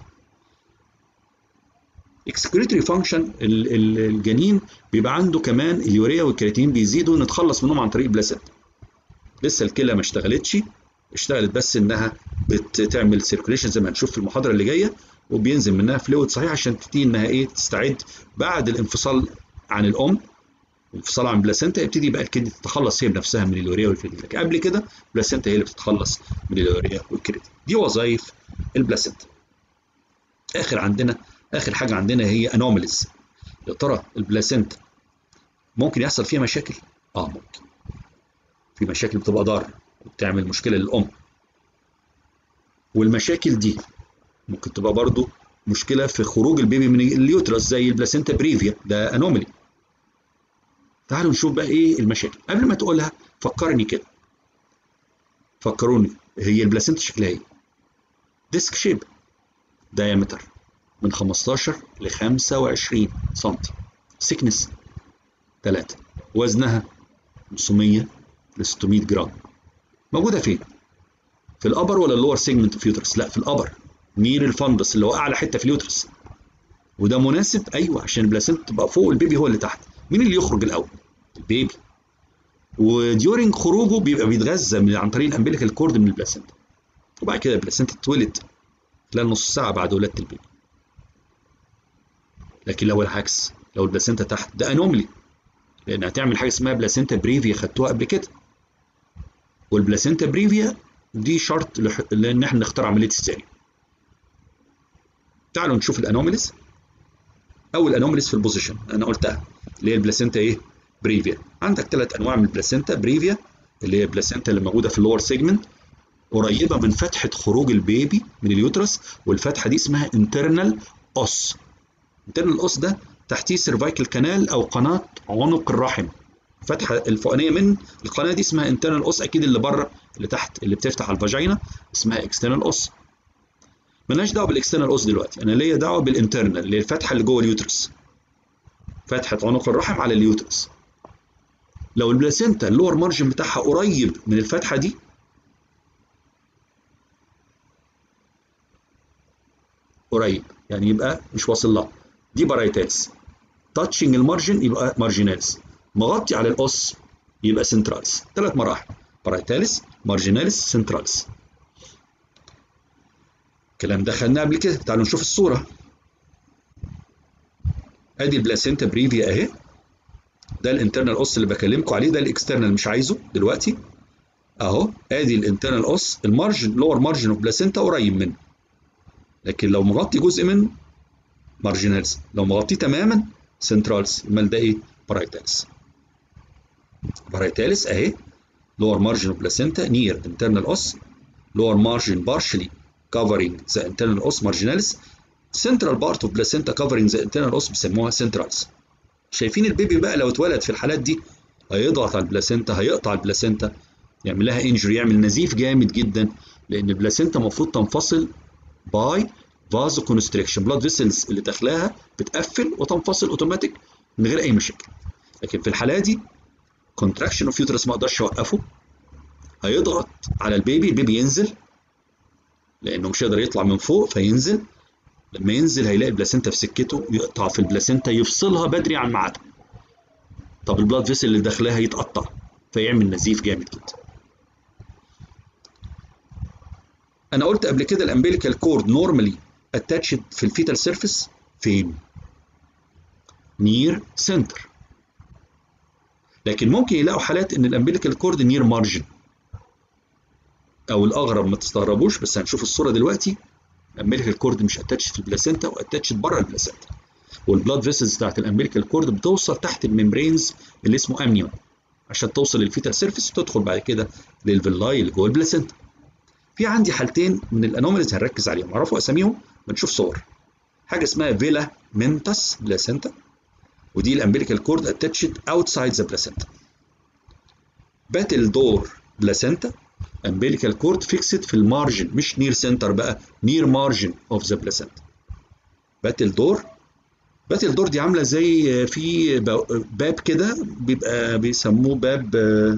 اكسكريتوري فانكشن الجنين بيبقى عنده كمان اليوريا والكرياتين بيزيدوا نتخلص منهم عن طريق البلاسينتا لسه الكلى ما اشتغلتش اشتغلت بس انها بتعمل سيركوليشن زي ما هنشوف في المحاضره اللي جايه وبينزل منها فلويد صحيح عشان تبتدي انها ايه تستعد بعد الانفصال عن الام الانفصال عن البلاسينتا يبتدي بقى الكدني تتخلص هي بنفسها من اليوريا والكرياتين لكن قبل كده البلاسينتا هي اللي بتتخلص من اليوريا والكرياتين دي وظائف البلاسينتا اخر عندنا اخر حاجه عندنا هي انوماليز يا ترى البلاسينتا ممكن يحصل فيها مشاكل اه ممكن في مشاكل بتبقى ضاره وبتعمل مشكله للام والمشاكل دي ممكن تبقى برضو مشكله في خروج البيبي من اليوترس زي البلاسينتا بريفيا ده انومالي تعالوا نشوف بقى ايه المشاكل قبل ما تقولها فكرني كده فكروني هي البلاسينتا شكلها ايه ديسك شيب دايمتر من 15 ل 25 سم سكنس 3 وزنها 500 ل 600 جرام موجوده فين في الابر ولا اللور سيجمنت اوف يوترس لا في الابر نير الفندس اللي هو اعلى حته في اليوترس وده مناسب ايوه عشان البلاسينتا تبقى فوق البيبي هو اللي تحت مين اللي يخرج الاول البيبي وديورنج خروجه بيبقى بيتغذى من عن طريق الامبليكال كورد من البلاسينتا وبعد كده البلاسينتا تتولد خلال نص ساعه بعد ولاده البيبي لكن لو العكس لو البلاسينتا تحت ده انوملي لان هتعمل حاجه اسمها بلاسينتا بريفيا خدتوها قبل كده والبلاسينتا بريفيا دي شرط لح... لان احنا نختار عمليه السيري تعالوا نشوف الانوميليز اول انوميليز في البوزيشن انا قلتها اللي هي البلاسينتا ايه بريفيا عندك ثلاث انواع من البلاسينتا بريفيا اللي هي البلاسينتا اللي موجوده في اللور سيجمنت قريبه من فتحه خروج البيبي من اليوترس والفتحه دي اسمها انترنال اوس انترنال اوس ده تحتيه سيرفايكال كانال او قناه عنق الرحم الفتحه الفوقانيه من القناه دي اسمها انترنال اوس اكيد اللي بره اللي تحت اللي بتفتح على الفاجينا اسمها اكسترنال اوس ملناش دعوه بالاكسترنال اوس دلوقتي انا ليا دعوه بالانترنال اللي هي الفتحه اللي جوه اليوترس فتحه عنق الرحم على اليوترس لو البلاسينتا اللور مارجن بتاعها قريب من الفتحه دي قريب يعني يبقى مش واصل لها دي بارايتالس تاتشنج المارجن يبقى مارجيناليس مغطي على الاس يبقى سنتراليس ثلاث مراحل بارايتاليس مارجيناليس سنتراليس الكلام ده خدناه قبل كده تعالوا نشوف الصوره ادي البلاسينتا بريفيا اهي ده الانترنال اوس اللي بكلمكم عليه ده الاكسترنال مش عايزه دلوقتي اهو ادي الانترنال اوس المارجن لور مارجن اوف بلاسينتا قريب منه لكن لو مغطي جزء منه مارجينالز لو مغطيه تماما سنترالز امال ده ايه بارايتالس بارايتالس اهي lower margin of placenta near internal os lower margin partially covering the internal os marginalis central part of placenta covering the internal os بيسموها centrals شايفين البيبي بقى لو اتولد في الحالات دي هيضغط على البلاسينتا هيقطع البلاسينتا يعمل لها انجري يعمل نزيف جامد جدا لان البلاسينتا المفروض تنفصل باي فازو كونستريكشن بلاد فيسلز اللي داخلاها بتقفل وتنفصل اوتوماتيك من غير اي مشاكل لكن في الحاله دي كونتراكشن اوف يوترس ما اقدرش اوقفه هيضغط على البيبي البيبي ينزل لانه مش هيقدر يطلع من فوق فينزل لما ينزل هيلاقي البلاسينتا في سكته يقطع في البلاسينتا يفصلها بدري عن ميعادها طب البلاد فيسل اللي داخلها يتقطع فيعمل نزيف جامد جدا انا قلت قبل كده الامبليكال كورد نورمالي اتاتشد في الفيتال سيرفيس فين نير سنتر لكن ممكن يلاقوا حالات ان الامبليكال كورد نير مارجن او الاغرب ما تستغربوش بس هنشوف الصوره دلوقتي الامبليكال كورد مش اتاتشد في البلاسينتا واتاتشد بره البلاسينتا والبلاد فيسلز بتاعت الامبيريكال كورد بتوصل تحت الممبرينز اللي اسمه امنيون عشان توصل للفيتال سيرفيس وتدخل بعد كده للفيلاي اللي جوه البلاسنتا في عندي حالتين من الانوماليز هنركز عليهم اعرفوا اساميهم ونشوف صور حاجه اسمها فيلا منتس بلاسنتا ودي الامبيريكال كورد اتاتشد اوتسايد ذا بلاسنتا باتل دور بلاسنتا umbilical cord fixed في المارجن مش نير سنتر بقى نير مارجن اوف ذا بلاسنتا باتل دور باتل دور دي عامله زي في باب كده بيبقى بيسموه باب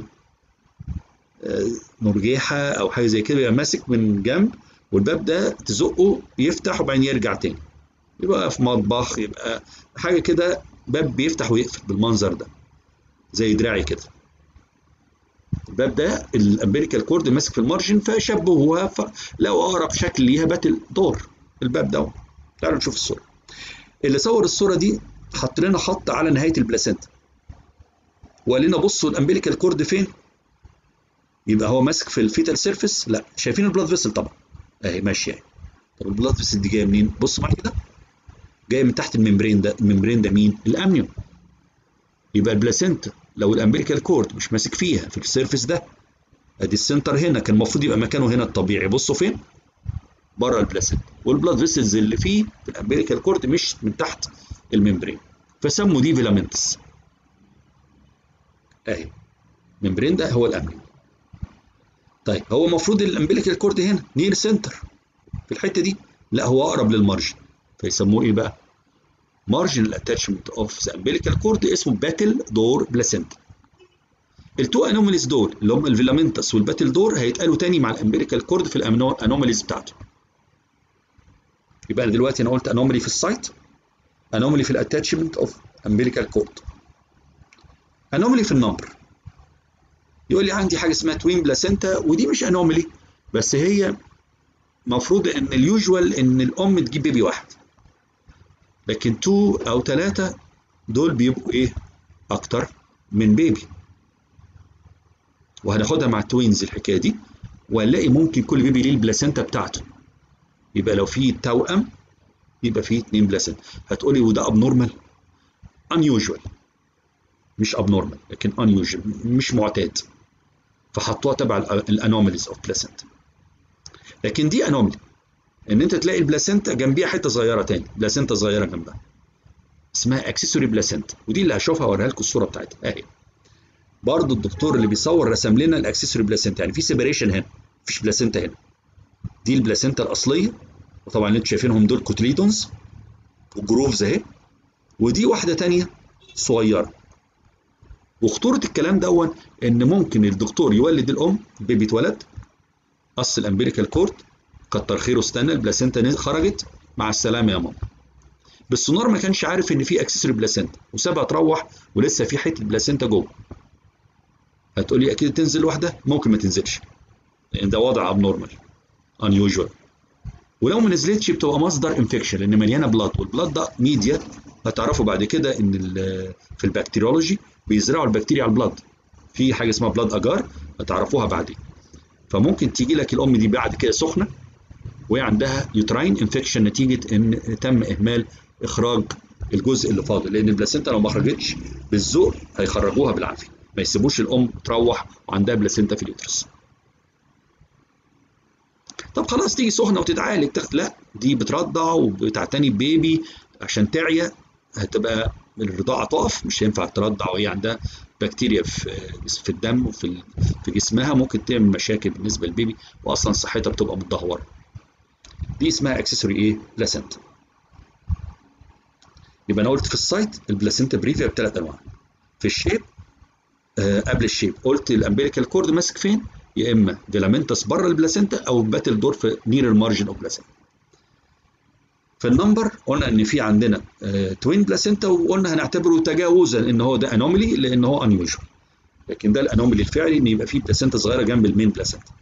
مرجيحه او حاجه زي كده بيبقى ماسك من جنب والباب ده تزقه يفتح وبعدين يرجع تاني يبقى في مطبخ يبقى حاجه كده باب بيفتح ويقفل بالمنظر ده زي دراعي كده الباب ده الامبيريكال كورد ماسك في المارجن فشبهوها لو اقرب شكل ليها باتل دور الباب ده تعالوا نشوف الصوره اللي صور الصوره دي حط لنا خط على نهايه البلاسنتا وقال لنا بصوا الامبيريكال كورد فين يبقى هو ماسك في الفيتال سيرفيس لا شايفين البلاد فيسل طبعا اهي ماشيه اهي طب البلاد فيسل دي جايه منين بص معايا كده جايه من تحت الممبرين ده الممبرين ده مين الامنيون يبقى البلاسنتا لو الامبيريكال كورد مش ماسك فيها في السيرفيس ده ادي السنتر هنا كان المفروض يبقى مكانه هنا الطبيعي بصوا فين بره البلاسنتا والبلاد فيسلز اللي فيه في الامبيريكال كورد مش من تحت الممبرين فسموا دي فيلامنتس اهي الممبرين ده هو الامنيون طيب هو المفروض الامبيريكال كورد هنا نير سنتر في الحته دي لا هو اقرب للمارجن فيسموه ايه بقى marginal attachment of the umbilical cord اسمه باتل دور بلاسنتا التو انوماليز دول اللي هم الفيلامنتس والباتل دور هيتقالوا تاني مع الامبيريكال كورد في الانوماليز بتاعته يبقى انا دلوقتي انا قلت انومالي في السايت انومالي في الاتاتشمنت اوف امبيريكال كورد انومالي في النمبر يقول لي عندي حاجه اسمها توين بلاسنتا ودي مش انومالي بس هي المفروض ان اليوجوال ان الام تجيب بيبي واحد لكن 2 او 3 دول بيبقوا ايه اكتر من بيبي وهناخدها مع التوينز الحكايه دي وهنلاقي ممكن كل بيبي ليه البلاسنتا بتاعته يبقى لو في توأم يبقى في اتنين بلاسنتا هتقولي وده ابنورمال unusual مش ابنورمال لكن unusual مش معتاد فحطوها تبع الانوماليز اوف بلاسنتا لكن دي انومالي ان انت تلاقي البلاسنتا جنبيها حته صغيره تاني بلاسنتا صغيره جنبها اسمها اكسسوري بلاسنتا ودي اللي هشوفها اوريها لكم الصوره بتاعتها اهي برضو الدكتور اللي بيصور رسم لنا الاكسسوري بلاسنتا يعني في سيبريشن هنا مفيش بلاسنتا هنا دي البلاسنتا الاصليه وطبعا اللي انتوا شايفينهم دول كوتليدونز وجروفز اهي ودي واحده تانية صغيره وخطوره الكلام دون ان ممكن الدكتور يولد الام البيبي اتولد قص الامبيريكال كورد كتر خيره استنى البلاسنتا خرجت مع السلامه يا ماما بالسونار ما كانش عارف ان في اكسسوري بلاسنتا وسابها تروح ولسه في حته بلاسنتا جوه هتقولي اكيد تنزل لوحدها ممكن ما تنزلش لان ده وضع ابنورمال unusual ولو ما نزلتش بتبقى مصدر انفكشن لان مليانه بلاد والبلاد ده ميديا هتعرفوا بعد كده ان في البكتيريولوجي بيزرعوا البكتيريا على البلاد في حاجه اسمها بلاد اجار هتعرفوها بعدين فممكن تيجي لك الام دي بعد كده سخنه وهي عندها يوتراين انفكشن نتيجه ان تم اهمال اخراج الجزء اللي فاضل لان البلاسنتا لو ما خرجتش بالذوق هيخرجوها بالعافيه ما يسيبوش الام تروح وعندها بلاسنتا في اليوترس طب خلاص تيجي سخنه وتتعالج تاخد لا دي بترضع وبتعتني ببيبي عشان تعيا هتبقى الرضاعه تقف مش هينفع ترضع وهي عندها بكتيريا في في الدم وفي في جسمها ممكن تعمل مشاكل بالنسبه للبيبي واصلا صحتها بتبقى متدهوره دي اسمها اكسسوري ايه بلاسنتا يبقى انا قلت في السايت البلاسنتا بريفيا بثلاث انواع في الشيب آه قبل الشيب قلت الامبيريكال كورد ماسك فين يا اما فيلامنتس بره البلاسنتا او باتل دور في نير المارجن اوف بلاسنتا في النمبر قلنا ان في عندنا آه توين بلاسنتا وقلنا هنعتبره تجاوزا ان هو ده انومالي لان هو انيوجوال لكن ده الانومالي الفعلي ان يبقى فيه بلاسنتا صغيره جنب المين بلاسنتا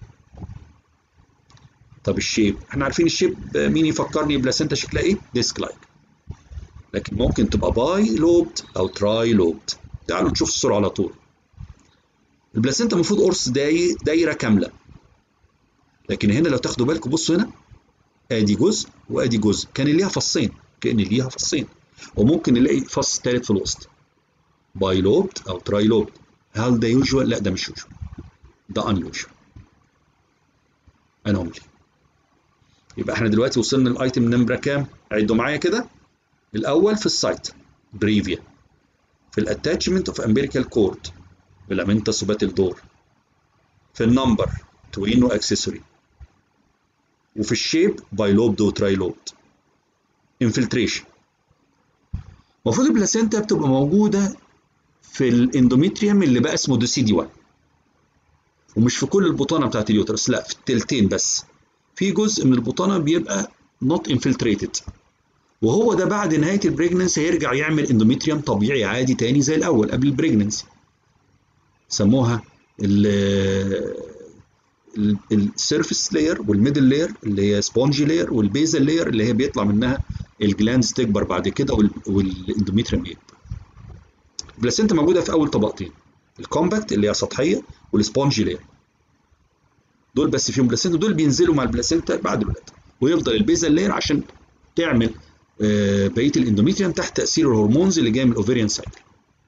طب الشيب احنا عارفين الشيب مين يفكرني بلاسنتا شكلها ايه ديسك لايك لكن ممكن تبقى باي لوبد او تراي لوبد تعالوا نشوف الصوره على طول البلاسنتا المفروض قرص داي دايره كامله لكن هنا لو تاخدوا بالكم بصوا هنا ادي جزء وادي جزء كان ليها فصين كان ليها فصين وممكن نلاقي فص ثالث في الوسط بايلوبد او ترايلوبد هل ده يوجوال؟ لا ده مش يوجوال ده ان يوجوال انوملي يبقى احنا دلوقتي وصلنا الايتم نمره كام؟ عدوا معايا كده الاول في السايت بريفيا في الاتاتشمنت اوف امبيريكال كورد فيلامنتس وباتل دور في النمبر توين واكسسوري وفي الشيب بايلوبد وترايلوبد انفلتريشن المفروض البلاسينتا بتبقى موجوده في الاندوميتريوم اللي بقى اسمه دوسيدي 1 ومش في كل البطانه بتاعت اليوترس لا في التلتين بس في جزء من البطانه بيبقى نوت انفلتريتد وهو ده بعد نهايه البريجننسي هيرجع يعمل اندوميتريوم طبيعي عادي تاني زي الاول قبل البريجننسي سموها السيرفيس لاير والميدل لاير اللي هي سبونجي لاير والبيزل لاير اللي هي بيطلع منها الجلاندز تكبر بعد كده والاندوميتريوم يكبر البلاسينتا موجوده في اول طبقتين الكومباكت اللي هي سطحيه والسبونجي لاير دول بس فيهم بلاسينتا دول بينزلوا مع البلاسينتا بعد الولاده ويفضل البيزل لاير عشان تعمل بقيه الاندوميتريوم تحت تاثير الهرمونز اللي جايه من الاوفيريان سايكل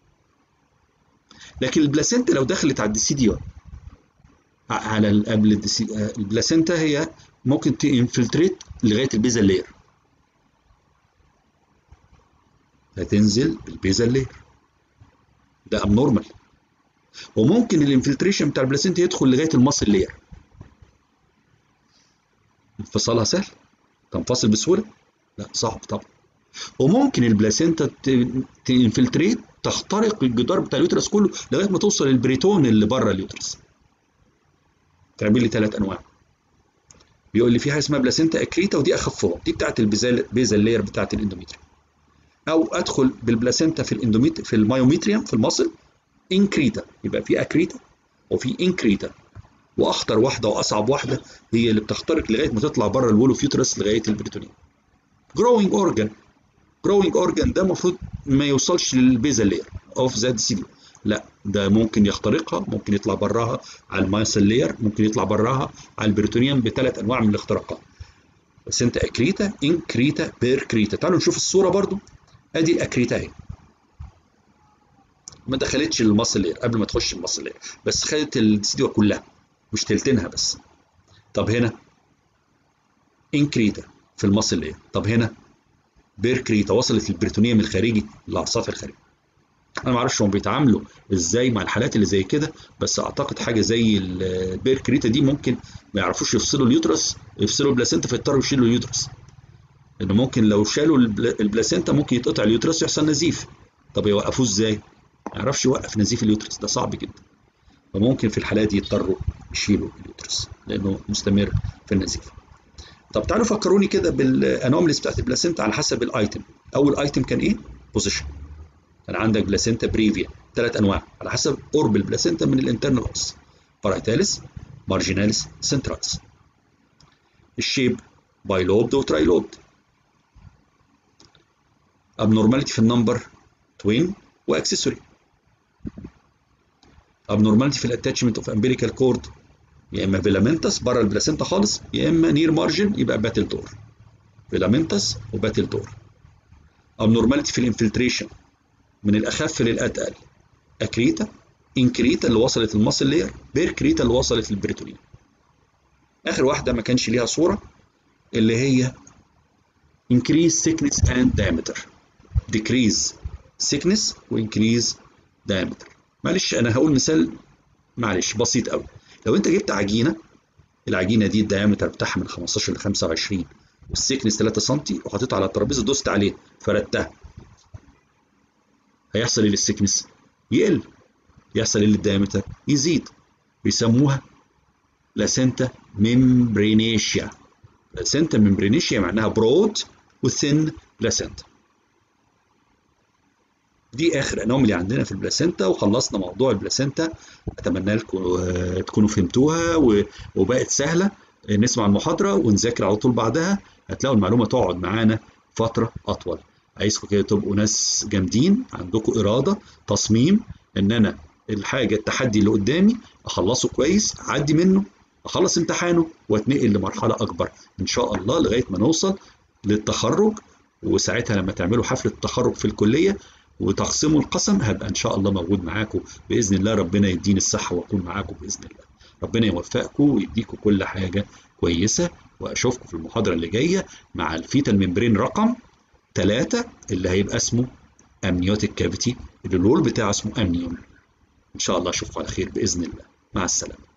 لكن البلاسينتا لو دخلت على الدي دي على قبل البلاسينتا هي ممكن تنفلتريت لغايه البيزل لاير هتنزل بالبيزل لاير ده ابنورمال وممكن الانفلتريشن بتاع البلاسينتا يدخل لغايه المصل لاير انفصالها سهل تنفصل بسهوله لا صعب طبعا وممكن البلاسينتا تنفلتريت تخترق الجدار بتاع اليوترس كله لغايه ما توصل للبريتون اللي بره اليوترس تعمل لي ثلاث انواع بيقول لي في حاجه اسمها بلاسينتا اكريتا ودي اخفهم دي بتاعت البيزل لاير بتاعت الاندوميتريوم او ادخل بالبلاسينتا في الاندوميت في المايوميتريوم في المصل انكريتا يبقى في اكريتا وفي انكريتا واخطر واحده واصعب واحده هي اللي بتخترق لغايه ما تطلع بره الولو فيوترس لغايه البريتونيوم جروينج اورجان جروينج اورجان ده المفروض ما يوصلش للبيزل لاير اوف ذات سيدي لا ده ممكن يخترقها ممكن يطلع براها على المايسل لاير ممكن يطلع براها على البريتونيوم بثلاث انواع من الاختراقات بس انت اكريتا انكريتا بيركريتا تعالوا نشوف الصوره برضو ادي الاكريتا اهي ما دخلتش المصل لاير قبل ما تخش المصل لاير بس خدت الديسيديو كلها مش تلتينها بس طب هنا انكريتا في المصل لاير طب هنا بيركريتا وصلت للبريتونيوم الخارجي الاعصاف الخارجي انا ما اعرفش هم بيتعاملوا ازاي مع الحالات اللي زي كده بس اعتقد حاجه زي البيركريتا دي ممكن ما يعرفوش يفصلوا اليوترس يفصلوا البلاسينتا فيضطروا يشيلوا اليوترس لان ممكن لو شالوا البلاسينتا ممكن يتقطع اليوترس ويحصل نزيف طب يوقفوه ازاي؟ ما يعرفش يوقف نزيف اليوترس ده صعب جدا فممكن في الحالات دي يضطروا يشيلوا اليوترس لانه مستمر في النزيف طب تعالوا فكروني كده بالانومليز بتاعت البلاسينتا على حسب الايتم اول ايتم كان ايه؟ بوزيشن كان عندك بلاسينتا بريفيا ثلاث انواع على حسب قرب البلاسينتا من الانترنال اوس بارايتاليس مارجيناليس سنتراليس الشيب بايلوبد وترايلوبد abnormality في النمبر توين واكسسوري abnormality في الاتاتشمنت اوف امبيريكال كورد يا اما فيلامنتس بره البلاسينتا خالص يا اما نير مارجن يبقى باتل دور فيلامنتس وباتل دور abnormality في الانفلتريشن من الاخف للاتقل اكريتا انكريتا اللي وصلت المصل لاير بيركريتا اللي وصلت للبريتونيوم اخر واحده ما كانش ليها صوره اللي هي increase thickness and diameter decrease thickness و increase diameter معلش انا هقول مثال معلش بسيط قوي لو انت جبت عجينه العجينه دي الديامتر بتاعها من 15 ل 25 والسيكنس 3 سم وحطيتها على الترابيزه دوست عليه فردتها هيحصل ايه للسيكنس؟ يقل يحصل ايه للديامتر؟ يزيد بيسموها لاسنتا ممبرينيشيا لاسنتا ممبرينيشيا معناها برود وثين بلاسنتا دي اخر انوملي عندنا في البلاسنتا وخلصنا موضوع البلاسنتا اتمنى لكم تكونوا فهمتوها وبقت سهله نسمع المحاضره ونذاكر على طول بعدها هتلاقوا المعلومه تقعد معانا فتره اطول عايزكم كده تبقوا ناس جامدين عندكم اراده تصميم ان انا الحاجه التحدي اللي قدامي اخلصه كويس اعدي منه اخلص امتحانه واتنقل لمرحله اكبر ان شاء الله لغايه ما نوصل للتخرج وساعتها لما تعملوا حفله التخرج في الكليه وتقسموا القسم هبقى ان شاء الله موجود معاكم باذن الله ربنا يديني الصحه واكون معاكم باذن الله ربنا يوفقكم ويديكم كل حاجه كويسه واشوفكم في المحاضره اللي جايه مع الفيتال ممبرين رقم ثلاثة اللي هيبقى اسمه امنيوتيك كافيتي اللي الرول بتاعه اسمه امنيون ان شاء الله اشوفكم على خير باذن الله مع السلامه